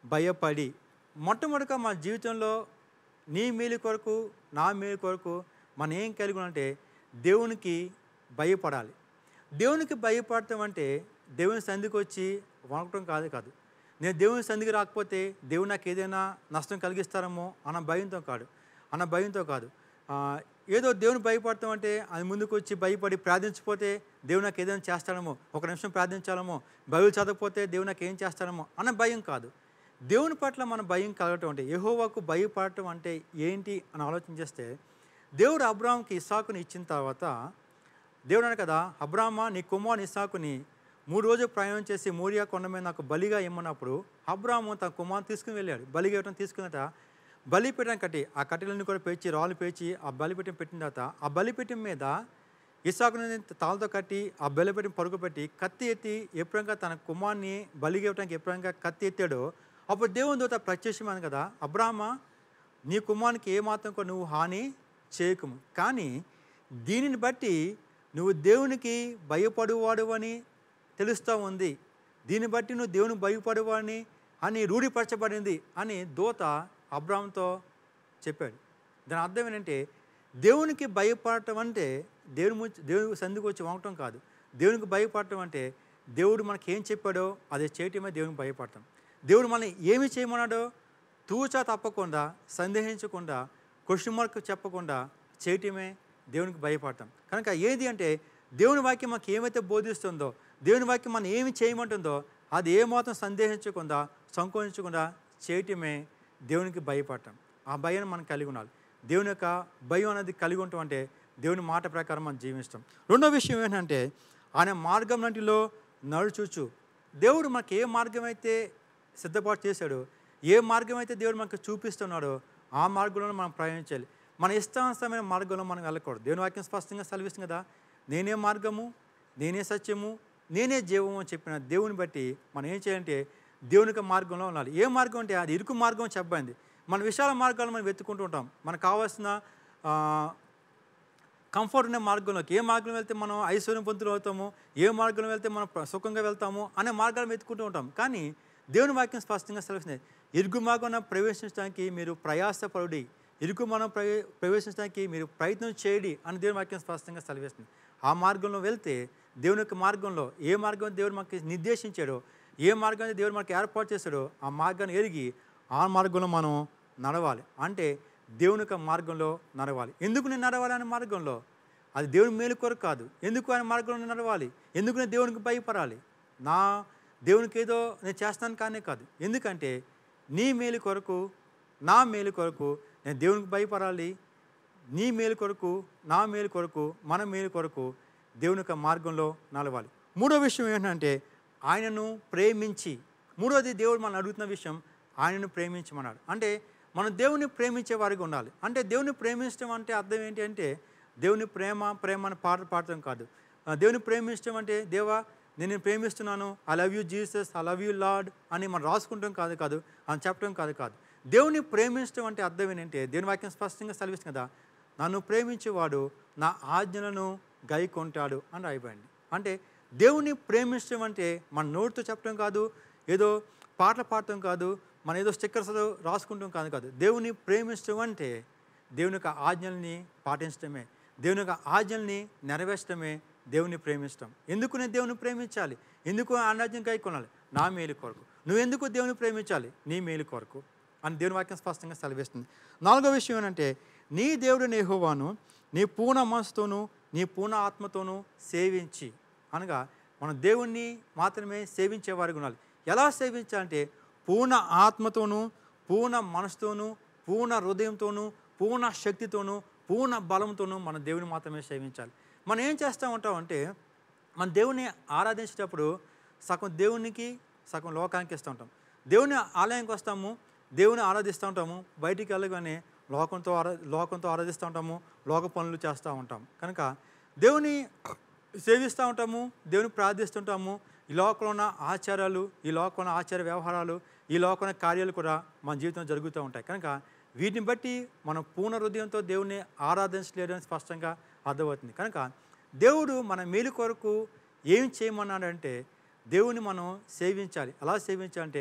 భయపడి మొట్టమొదటిగా మన జీవితంలో నీ మేలు కొరకు నా మేలు కొరకు మనం ఏం కలిగి ఉంటే దేవునికి భయపడాలి దేవునికి భయపడటం అంటే దేవుని సంధికి వచ్చి వణకటం కాదు కాదు నేను దేవుని సంధికి రాకపోతే దేవుడు నాకు ఏదైనా నష్టం కలిగిస్తారేమో అన్న భయంతో కాదు అన్న భయంతో కాదు ఆ, ఏదో దేవుని భయపడతాం అంటే అది ముందుకు వచ్చి భయపడి ప్రార్థించకపోతే దేవుడు నాకు ఏదైనా చేస్తాడేమో ఒక నిమిషం ప్రార్థించాలేమో బైబిల్ చదవకపోతే దేవుడు నాకు ఏం చేస్తాడేమో అన్న భయం కాదు దేవుని పట్ల మన భయం కలగటం అంటే యెహోవాకు భయపడటం అంటే ఏంటి అని ఆలోచన చేస్తే దేవుడు అబ్రాహాంకి ఇస్సాకుని ఇచ్చిన తర్వాత దేవుడు అన్నాడు కదా అబ్రాహ్మ నీ కుమారుని ఇస్సాకుని మూడు రోజులు ప్రయాణం చేసి మోరియా కొండ మీద నాకు బలిగా ఇమ్మన్నప్పుడు అబ్రాహ్మ తన కుమారుని తీసుకుని వెళ్ళాడు బలిగా ఇవ్వడం తీసుకున్నట బలిపీఠం కట్టి ఆ కట్టెలన్నీ కూడా పేర్చి రాళ్ళు పేర్చి ఆ బలిపీఠం పెట్టిన తర్వాత ఆ బలిపీఠం మీద ఇసాకుని తాళ్ళతో కట్టి ఆ బలిపీఠం పరుగు పెట్టి కత్తి ఎత్తి ఎప్పుడంగా తన కుమార్ని బలిగా ఇవ్వడానికి ఎప్పుడంగా కత్తి ఎత్తాడో అప్పుడు దేవుని దూత ప్రత్యక్షమైంది కదా అబ్రాహ్మ నీ కుమారునికి ఏమాత్రం కూడా నువ్వు హాని చేయకము కానీ దీనిని బట్టి నువ్వు దేవునికి భయపడువాడు అని తెలుస్తూ ఉంది దీన్ని బట్టి నువ్వు దేవునికి భయపడువాడిని అని రూఢిపరచబడింది అని దూత అబ్రామ్తో చెప్పాడు దాని అర్థం ఏంటంటే దేవునికి భయపడటం అంటే దేవుని ముంచి దేవుని సంధికి వచ్చి వంగటం కాదు దేవునికి భయపడటం అంటే దేవుడు మనకి ఏం చెప్పాడో అది చేయటమే దేవునికి భయపడటం దేవుడు మనల్ని ఏమి చేయమన్నాడో తూచా తప్పకుండా సందేహించకుండా క్వశ్చన్ మార్క్ చెప్పకుండా చేయటమే దేవునికి భయపడటం కనుక ఏది అంటే దేవుని వాక్యం మనకి ఏమైతే బోధిస్తుందో దేవుని వాక్యం మనం ఏమి చేయమంటుందో అది ఏమాత్రం సందేహించకుండా సంకోచించకుండా చేయటమే దేవునికి భయపడటం ఆ భయాన్ని మనం కలిగి ఉండాలి దేవుని యొక్క భయం అనేది కలిగి ఉండటం అంటే దేవుని మాట ప్రకారం మనం జీవిస్తాం రెండో విషయం ఏంటంటే ఆయన మార్గం లాంటిలో నడుచుచు దేవుడు మనకి ఏ మార్గం అయితే సిద్ధపాటు చేశాడో ఏ మార్గం అయితే దేవుడు మనకు చూపిస్తున్నాడో ఆ మార్గంలో మనం ప్రయాణించాలి మన ఇష్టానుసరమైన మార్గంలో మనం వెళ్ళకూడదు దేవుని వాక్యం స్పష్టంగా సెలవిస్తుంది కదా నేనే మార్గము నేనే సత్యము నేనే జీవము అని చెప్పిన దేవుని బట్టి మనం ఏం చేయాలంటే దేవుని యొక్క మార్గంలో ఉండాలి ఏ మార్గం అంటే అది ఇరుకు మార్గం చెప్పండి మన విశాల మార్గాలు మనం వెతుకుంటూ ఉంటాం మనకు కావాల్సిన ఆ, కంఫర్ట్ ఉన్న మార్గంలోకి ఏ మార్గం వెళ్తే మనం ఐశ్వర్యం పొందులు అవుతాము ఏ మార్గంలో వెళ్తే మనం ప్ర- సుఖంగా వెళ్తాము అనే మార్గాలు వెతుకుంటూ ఉంటాం కానీ దేవుని వాక్యం స్పష్టంగా సెలవుస్తుంది ఇరుగు మార్గం ప్రవేశించడానికి మీరు ప్రయాసపడి ఇరుకు మనం ప్రవే ప్రవేశించడానికి మీరు ప్రయత్నం చేయడి అని దేవుని వాక్యం స్పష్టంగా సెలవిస్తుంది ఆ మార్గంలో వెళ్తే దేవుని యొక్క మార్గంలో ఏ మార్గం దేవుడు మనకి నిర్దేశించాడో ఏ మార్గాన్ని దేవుడు మనకి ఏర్పాటు చేశాడో ఆ మార్గాన్ని ఎరిగి ఆ మార్గంలో మనం నడవాలి అంటే దేవుని యొక్క మార్గంలో నడవాలి ఎందుకు నేను నడవాలి అనే మార్గంలో అది దేవుని మేలు కొరకు కాదు ఎందుకు ఆయన మార్గంలో నేను నడవాలి ఎందుకు నేను దేవునికి భయపడాలి నా దేవునికి ఏదో నేను చేస్తాను కానీ కాదు ఎందుకంటే నీ మేలు కొరకు నా మేలు కొరకు నేను దేవునికి భయపడాలి నీ మేలు కొరకు నా మేలు కొరకు మన మేలు కొరకు దేవుని యొక్క మార్గంలో నడవాలి మూడో విషయం ఏంటంటే ఆయనను ప్రేమించి మూడోది దేవుడు మనం అడుగుతున్న విషయం ఆయనను ప్రేమించమన్నాడు అంటే మనం దేవుని ప్రేమించే వారికి ఉండాలి అంటే దేవుని ప్రేమించడం అంటే అర్థం ఏంటి అంటే దేవుని ప్రేమ ప్రేమ అని పాట పాడటం కాదు ఆ, దేవుని ప్రేమించడం అంటే దేవా నేను నిన్ను ప్రేమిస్తున్నాను I love you Jesus I love you Lord అని మనం రాసుకుంటాం కాదు కాదు అని చెప్పడం కాదు కాదు దేవుని ప్రేమించడం అంటే అర్థం ఏంటంటే దేవుని వాక్యం స్పష్టంగా సెలవిస్తుంది కదా నన్ను ప్రేమించేవాడు నా ఆజ్ఞలను గైకొంటాడు అని రాయబడింది అంటే దేవుని ప్రేమించడం అంటే మన నోటితో చెప్పడం కాదు ఏదో పాటలు పాడటం కాదు మన ఏదో స్టిక్కర్స్ రాసుకుంటాం కాదు కాదు దేవుని ప్రేమించడం అంటే దేవుని యొక్క ఆజ్ఞల్ని పాటించడమే దేవుని యొక్క ఆజ్ఞల్ని నెరవేర్చడమే దేవుని ప్రేమించడం ఎందుకు నేను దేవుని ప్రేమించాలి ఎందుకు అనాజ్ఞం కై కొనాలి నా మేలు కొరకు నువ్వు ఎందుకు దేవుని ప్రేమించాలి నీ మేలు కొరకు అని దేవుని వాక్యం స్పష్టంగా సెలవిస్తుంది నాలుగో విషయం ఏంటంటే నీ దేవుడు నేహోవాను నీ పూర్ణ మనసుతోనూ నీ పూర్ణ ఆత్మతోనూ సేవించి అనగా మనం దేవుణ్ణి మాత్రమే సేవించే వారికి ఉండాలి ఎలా సేవించాలంటే పూర్ణ ఆత్మతోనూ పూర్ణ మనసుతోనూ పూర్ణ హృదయంతోనూ పూర్ణ శక్తితోనూ పూర్ణ బలంతోనూ మన దేవుని మాత్రమే సేవించాలి మనం ఏం చేస్తూ ఉంటాం అంటే మన దేవుని ఆరాధించేటప్పుడు సగం దేవునికి సగం లోకానికి ఇస్తూ ఉంటాం దేవుని ఆలయానికి వస్తాము దేవుని ఆరాధిస్తూ ఉంటాము బయటికి వెళ్ళగానే లోకంతో ఆరా లోకంతో ఆరాధిస్తూ ఉంటాము లోక పనులు చేస్తూ ఉంటాం కనుక దేవుని సేవిస్తూ ఉంటాము దేవుని ప్రార్థిస్తుంటాము ఈ లోకంలో ఉన్న ఆచారాలు ఈ లోకంలో ఉన్న ఆచార వ్యవహారాలు ఈ లోకంలో ఉన్న కార్యాలు కూడా మన జీవితంలో జరుగుతూ ఉంటాయి కనుక వీటిని బట్టి మనం పూర్ణ హృదయంతో దేవుని ఆరాధించలేదని స్పష్టంగా అర్థమవుతుంది కనుక దేవుడు మన మేలు కొరకు ఏం చేయమన్నాడంటే దేవుని మనం సేవించాలి ఎలా సేవించాలంటే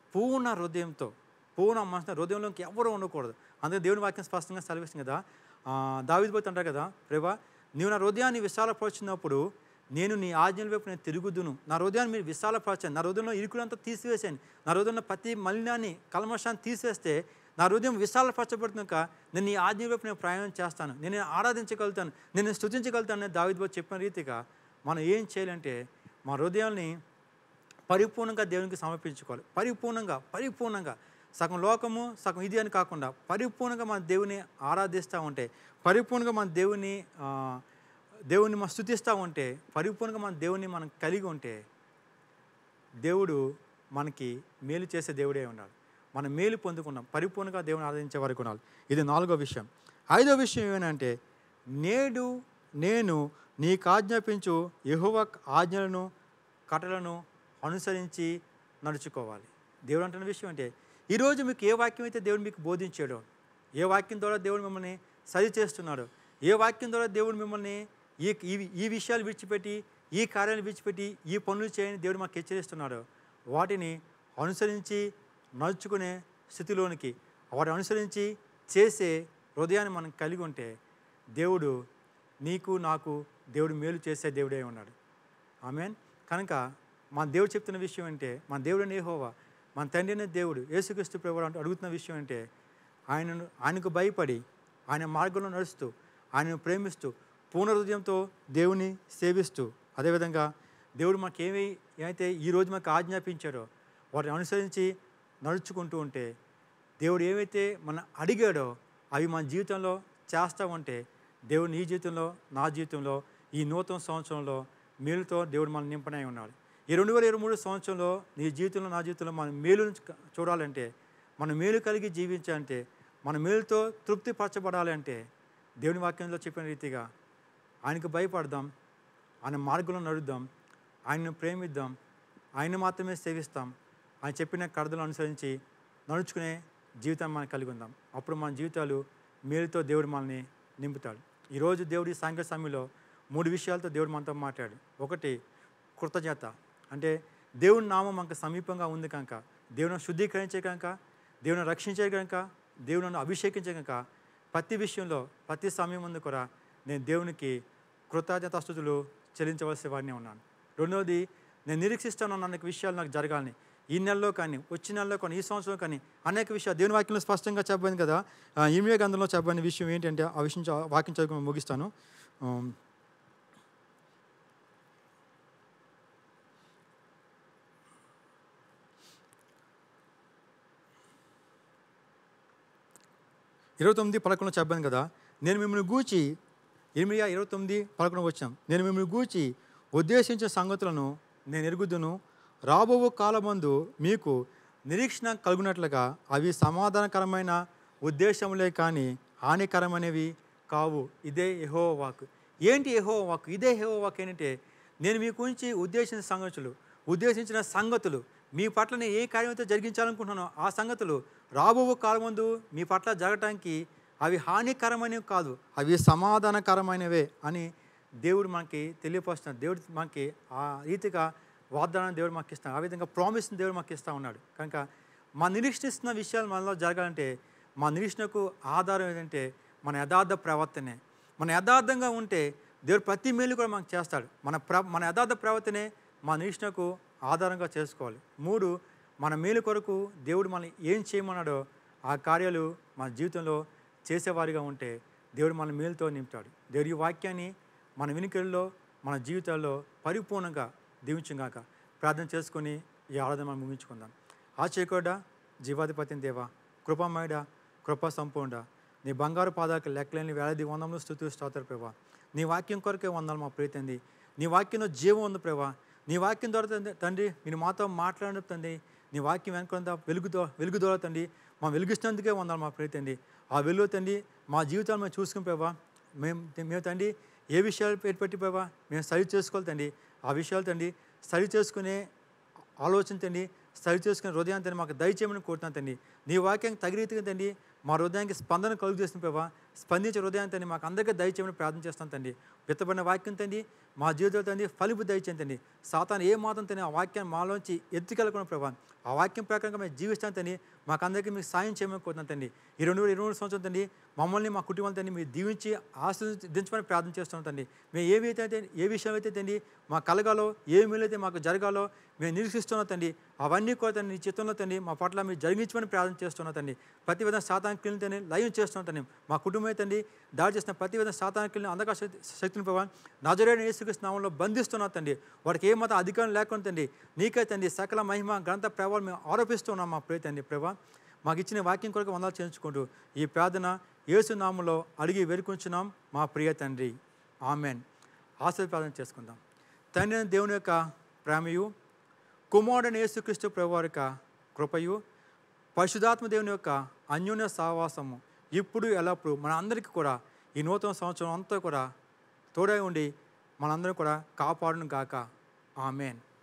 పూర్ణ హృదయంతో పూర్ణ మనసు హృదయంలోకి ఎవరు ఉండకూడదు అందుకే దేవుని వాక్యం స్పష్టంగా సెలవిస్తుంది కదా దావిది పోతే అంటారు కదా ప్రభా నీవు నా హృదయాన్ని విశాలపరిచినప్పుడు నేను నీ ఆజ్ఞల వైపు నేను తిరుగుదును నా హృదయాన్ని మీరు విశాలపరచండి నా హృదయంలో ఇరుకులంతా తీసివేసాను నా హృదయంలో ప్రతి మలినాన్ని కల్మషాన్ని తీసేస్తే నా హృదయం విశాలపరచబడుతున్నాక నేను నీ ఆజ్ఞ వైపు నేను ప్రయాణం చేస్తాను నేను నిన్ను ఆరాధించగలుగుతాను నేను స్థుతించగలుగుతాను అని దావిది పోతే చెప్పిన రీతిగా మనం ఏం చేయాలంటే మా హృదయాల్ని పరిపూర్ణంగా దేవునికి సమర్పించుకోవాలి పరిపూర్ణంగా పరిపూర్ణంగా సగం లోకము సగం ఇది అని కాకుండా పరిపూర్ణంగా మన దేవుని ఆరాధిస్తూ ఉంటే పరిపూర్ణంగా మన దేవుని ఆ, దేవుని మనం స్థుతిస్తూ ఉంటే పరిపూర్ణంగా మన దేవుని మనం కలిగి ఉంటే దేవుడు మనకి మేలు చేసే దేవుడే ఉన్నాడు మనం మేలు పొందుకున్నాం పరిపూర్ణంగా దేవుని ఆరాధించే వరకు ఉండాలి ఇది నాలుగో విషయం ఐదో విషయం ఏమంటే నేడు నేను నీకు ఆజ్ఞాపించు యెహోవా ఆజ్ఞలను కట్టలను అనుసరించి నడుచుకోవాలి దేవుడు అంటున్న విషయం అంటే ఈరోజు మీకు ఏ వాక్యం అయితే దేవుడు మీకు బోధించాడో ఏ వాక్యం ద్వారా దేవుడు మిమ్మల్ని సరి చేస్తున్నాడో ఏ వాక్యం ద్వారా దేవుడు మిమ్మల్ని ఈ ఈ ఈ విషయాలు విడిచిపెట్టి ఈ కార్యాలు విడిచిపెట్టి ఈ పనులు చేయని దేవుడు మాకు హెచ్చరిస్తున్నాడు వాటిని అనుసరించి నడుచుకునే స్థితిలోనికి వాటిని అనుసరించి చేసే హృదయాన్ని మనం కలిగి ఉంటే దేవుడు నీకు నాకు దేవుడు మేలు చేసే దేవుడే ఉన్నాడు ఆమెన్ కనుక మన దేవుడు చెప్తున్న విషయం అంటే మన దేవుడు నేహోవా మన తండ్రి అనే దేవుడు యేసుక్రీస్తు ప్రభు అంటూ అడుగుతున్న విషయం అంటే ఆయనను ఆయనకు భయపడి ఆయన మార్గంలో నడుస్తూ ఆయనను ప్రేమిస్తూ పూర్ణ హృదయంతో దేవుని సేవిస్తూ అదేవిధంగా దేవుడు మాకు ఏమి ఏమైతే ఈరోజు మాకు ఆజ్ఞాపించాడో వాటిని అనుసరించి నడుచుకుంటూ ఉంటే దేవుడు ఏమైతే మన అడిగాడో అవి మన జీవితంలో చేస్తూ ఉంటే దేవుడు నీ జీవితంలో నా జీవితంలో ఈ నూతన సంవత్సరంలో మేలుతో దేవుడు మనం నింపనై ఉన్నాడు ఈ రెండు వేల ఇరవై మూడు సంవత్సరంలో నీ జీవితంలో నా జీవితంలో మన మేలును చ- చూడాలంటే మన మేలు కలిగి జీవించాలంటే మన మేలుతో తృప్తి పరచబడాలి అంటే దేవుని వాక్యంలో చెప్పిన రీతిగా ఆయనకు భయపడదాం ఆయన మార్గంలో నడుద్దాం ఆయనను ప్రేమిద్దాం ఆయన మాత్రమే సేవిస్తాం ఆయన చెప్పిన కడదలు అనుసరించి నడుచుకునే జీవితం మనం కలిగి ఉందాం అప్పుడు మన జీవితాలు మేలుతో దేవుడు మనల్ని నింపుతాడు ఈరోజు దేవుడి సాయంకాల సమయంలో మూడు విషయాలతో దేవుడు మనతో మాట్లాడు ఒకటి కృతజ్ఞత అంటే దేవుని నామం మనకు సమీపంగా ఉంది కనుక దేవుని శుద్ధీకరించే కనుక దేవుని రక్షించే కనుక దేవుని అభిషేకించే కనుక ప్రతి విషయంలో ప్రతి సమయం ముందు కూడా నేను దేవునికి కృతజ్ఞతాస్తుతులు చెల్లించవలసిన వాడిని ఉన్నాను రెండవది నేను నిరీక్షిస్తాను అనేక విషయాలు నాకు జరగాలని ఈ నెలలో కానీ వచ్చే నెలలో కానీ ఈ సంవత్సరం కానీ అనేక విషయాలు దేవుని వాక్యంలో స్పష్టంగా చెప్పబడింది కదా ఈమె గంధంలో చెప్పబడిన విషయం ఏంటంటే ఆ విషయం చ- వాక్యం చదువుకుని ముగిస్తాను ఆమ్, ఇరవై తొమ్మిది పదకొండు చెప్పాను కదా నేను మిమ్మల్ని గూచి ఎనిమిది ఇరవై తొమ్మిది పదకొండు వచ్చాం నేను మిమ్మల్ని గూచి ఉద్దేశించిన సంగతులను నేను ఎరుగుదును రాబో కాలమందు మీకు నిరీక్షణ కలుగునట్లుగా అవి సమాధానకరమైన ఉద్దేశములే కానీ హానికరమైనవి కావు ఇదే యహో వాక్ ఏంటి యహో వాక్ ఇదే యహో వాక్ ఏంటంటే నేను మీ గురించి ఉద్దేశించిన సంగతులు ఉద్దేశించిన సంగతులు మీ పట్ల నేను ఏ కార్యం అయితే జరిగించాలనుకుంటున్నానో ఆ సంగతులు రాబో కాలం ముందు మీ పట్ల జరగటానికి అవి హానికరమైనవి కాదు అవి సమాధానకరమైనవే అని దేవుడు మనకి తెలియపరుస్తున్నాడు దేవుడు మనకి ఆ రీతిగా వాగ్దానం దేవుడు మాకు ఇస్తాడు ఆ విధంగా ప్రామిస్ దేవుడు మాకు ఇస్తూ ఉన్నాడు కనుక మా నిరీక్షిస్తున్న విషయాలు మనలో జరగాలంటే మా నిరీక్షణకు ఆధారం ఏంటంటే మన యథార్థ ప్రవర్తనే మన యథార్థంగా ఉంటే దేవుడు ప్రతి మేలు కూడా మనకు చేస్తాడు మన ప్ర మన యథార్థ ప్రవర్తనే మా నిరీక్షణకు ఆధారంగా చేసుకోవాలి మూడు మన మేలు కొరకు దేవుడు మనల్ని ఏం చేయమన్నాడో ఆ కార్యాలు మన జీవితంలో చేసేవారిగా ఉంటే దేవుడు మన మేలుతో నింపుతాడు దేవుడి ఈ వాక్యాన్ని మన వినికిడిలో మన జీవితాల్లో పరిపూర్ణంగా దీవించుగాక ప్రార్థన చేసుకొని ఈ ఆరాధన మనం ముగించుకుందాం ఆశ్చర్యకోడ జీవాధిపతిని దేవా కృపమయుడ కృప సంపూర్ణ నీ బంగారు పాదాలకు లెక్కలేని వేలాది వందములు స్థుతి స్తోత్ర ప్రభా నీ వాక్యం కొరకే వందలు మా ప్రీతంది నీ వాక్యంలో జీవం ఉంది ప్రభా నీ వాక్యం ద్వారా తండ్రి- తండ్రి మీరు మాతో మాట్లాడిన తండ్రి నీ వాక్యం వెనుకొంద వెలుగుతో వెలుగు ద్వారా తండ్రి మా వెలిగిస్తున్నందుకే వందాలి మా ప్రీతండి ఆ వెలుగు తండ్రి మా జీవితాలు మేము చూసుకుని ప్రభా మేము మేము తండ్రి ఏ విషయాలు పెట్టి పెట్టి ప్రభా మేము సరి చేసుకోవాలి తండ్రి ఆ విషయాలు తండ్రి సరి చేసుకునే ఆలోచన తండ్రి సరి చేసుకునే హృదయాన్ని తండ్రి మాకు దయచేయమని కోరుతున్నాను తండ్రి నీ వాక్యానికి తగిన రీతిగా తండ్రి మా హృదయానికి స్పందన కలుగు చేసిన ప్రభా స్పందించే హృదయాన్ని తండ్రి మాకు అందరికీ దయచేయమని ప్రార్థన చేస్తాం తండ్రి విత్తబడిన వాక్యం తండ్రి మా జీవితంలో తండ్రి ఫలిపు దయచేయండి తండ్రి సాతాను ఏ మాత్రం తండ్రి ఆ వాక్యాన్ని మాలోంచి ఎత్తుకెళ్ళకుండా ప్రభావం ఆ వాక్యం ప్రకారంగా మేము జీవిస్తాం తండ్రి మాకు అందరికీ మీకు సాయం చేయమని కోరుతున్నాం తండ్రి ఈ రెండు వేల ఇరవై మూడు సంవత్సరం తండ్రి మమ్మల్ని మా కుటుంబం తండ్రి మీరు దీవించి ఆశీర్వదించమని ప్రార్థన చేస్తున్నాం తండ్రి మేము ఏ అయితే ఏ విషయం అయితే తండ్రి మా కలగాలో ఏ మేలైతే మాకు జరగాలో మేము నిరీక్షిస్తున్నాం తండ్రి అవన్నీ కూడా తండ్రి నీ చిత్తంలో తండ్రి మా పట్ల మీరు జరిగించమని ప్రార్థన చేస్తున్నాం తండ్రి ప్రతి విధంగా సాతాన క్రియలను తండ్రి లయం చేస్తున్నాం తండ్రి మా కుటుంబం తండ్రి దాడి చేసిన ప్రతి విధంగా సాతాన క్రియలను అంధకార శక్తి శక్తిని ప్రభావం నజరేణ యేసుక్రీస్తు నామంలో బంధిస్తున్నాం తండ్రి వాడికి ఏ మాత్రం అధికారం లేకుండా తండ్రి నీకే తండ్రి సకల మహిమ గ్రంథ ప్రభావం మేము ఆరోపిస్తున్నాం మా ప్రియ తండ్రి ప్రభా మాకు ఇచ్చిన వాక్యం కొరకు వందలు చేయించుకుంటూ ఈ ప్రార్థన యేసు నామంలో అడిగి వేడుకుంటున్నాం మా ప్రియ తండ్రి ఆమెన్ ఆశీర్వాద ప్రార్థన చేసుకుందాం తండ్రి అయిన దేవుని యొక్క ప్రేమయు కుమారుడైన యేసుక్రీస్తు ప్రభు వారి యొక్క కృపయు పరిశుధాత్మ దేవుని యొక్క అన్యోన్య సహవాసము ఇప్పుడు ఎల్లప్పుడు మన అందరికీ కూడా ఈ నూతన సంవత్సరం అంతా కూడా తోడై ఉండి మనందరం కూడా కాపాడును గాక ఆమెన్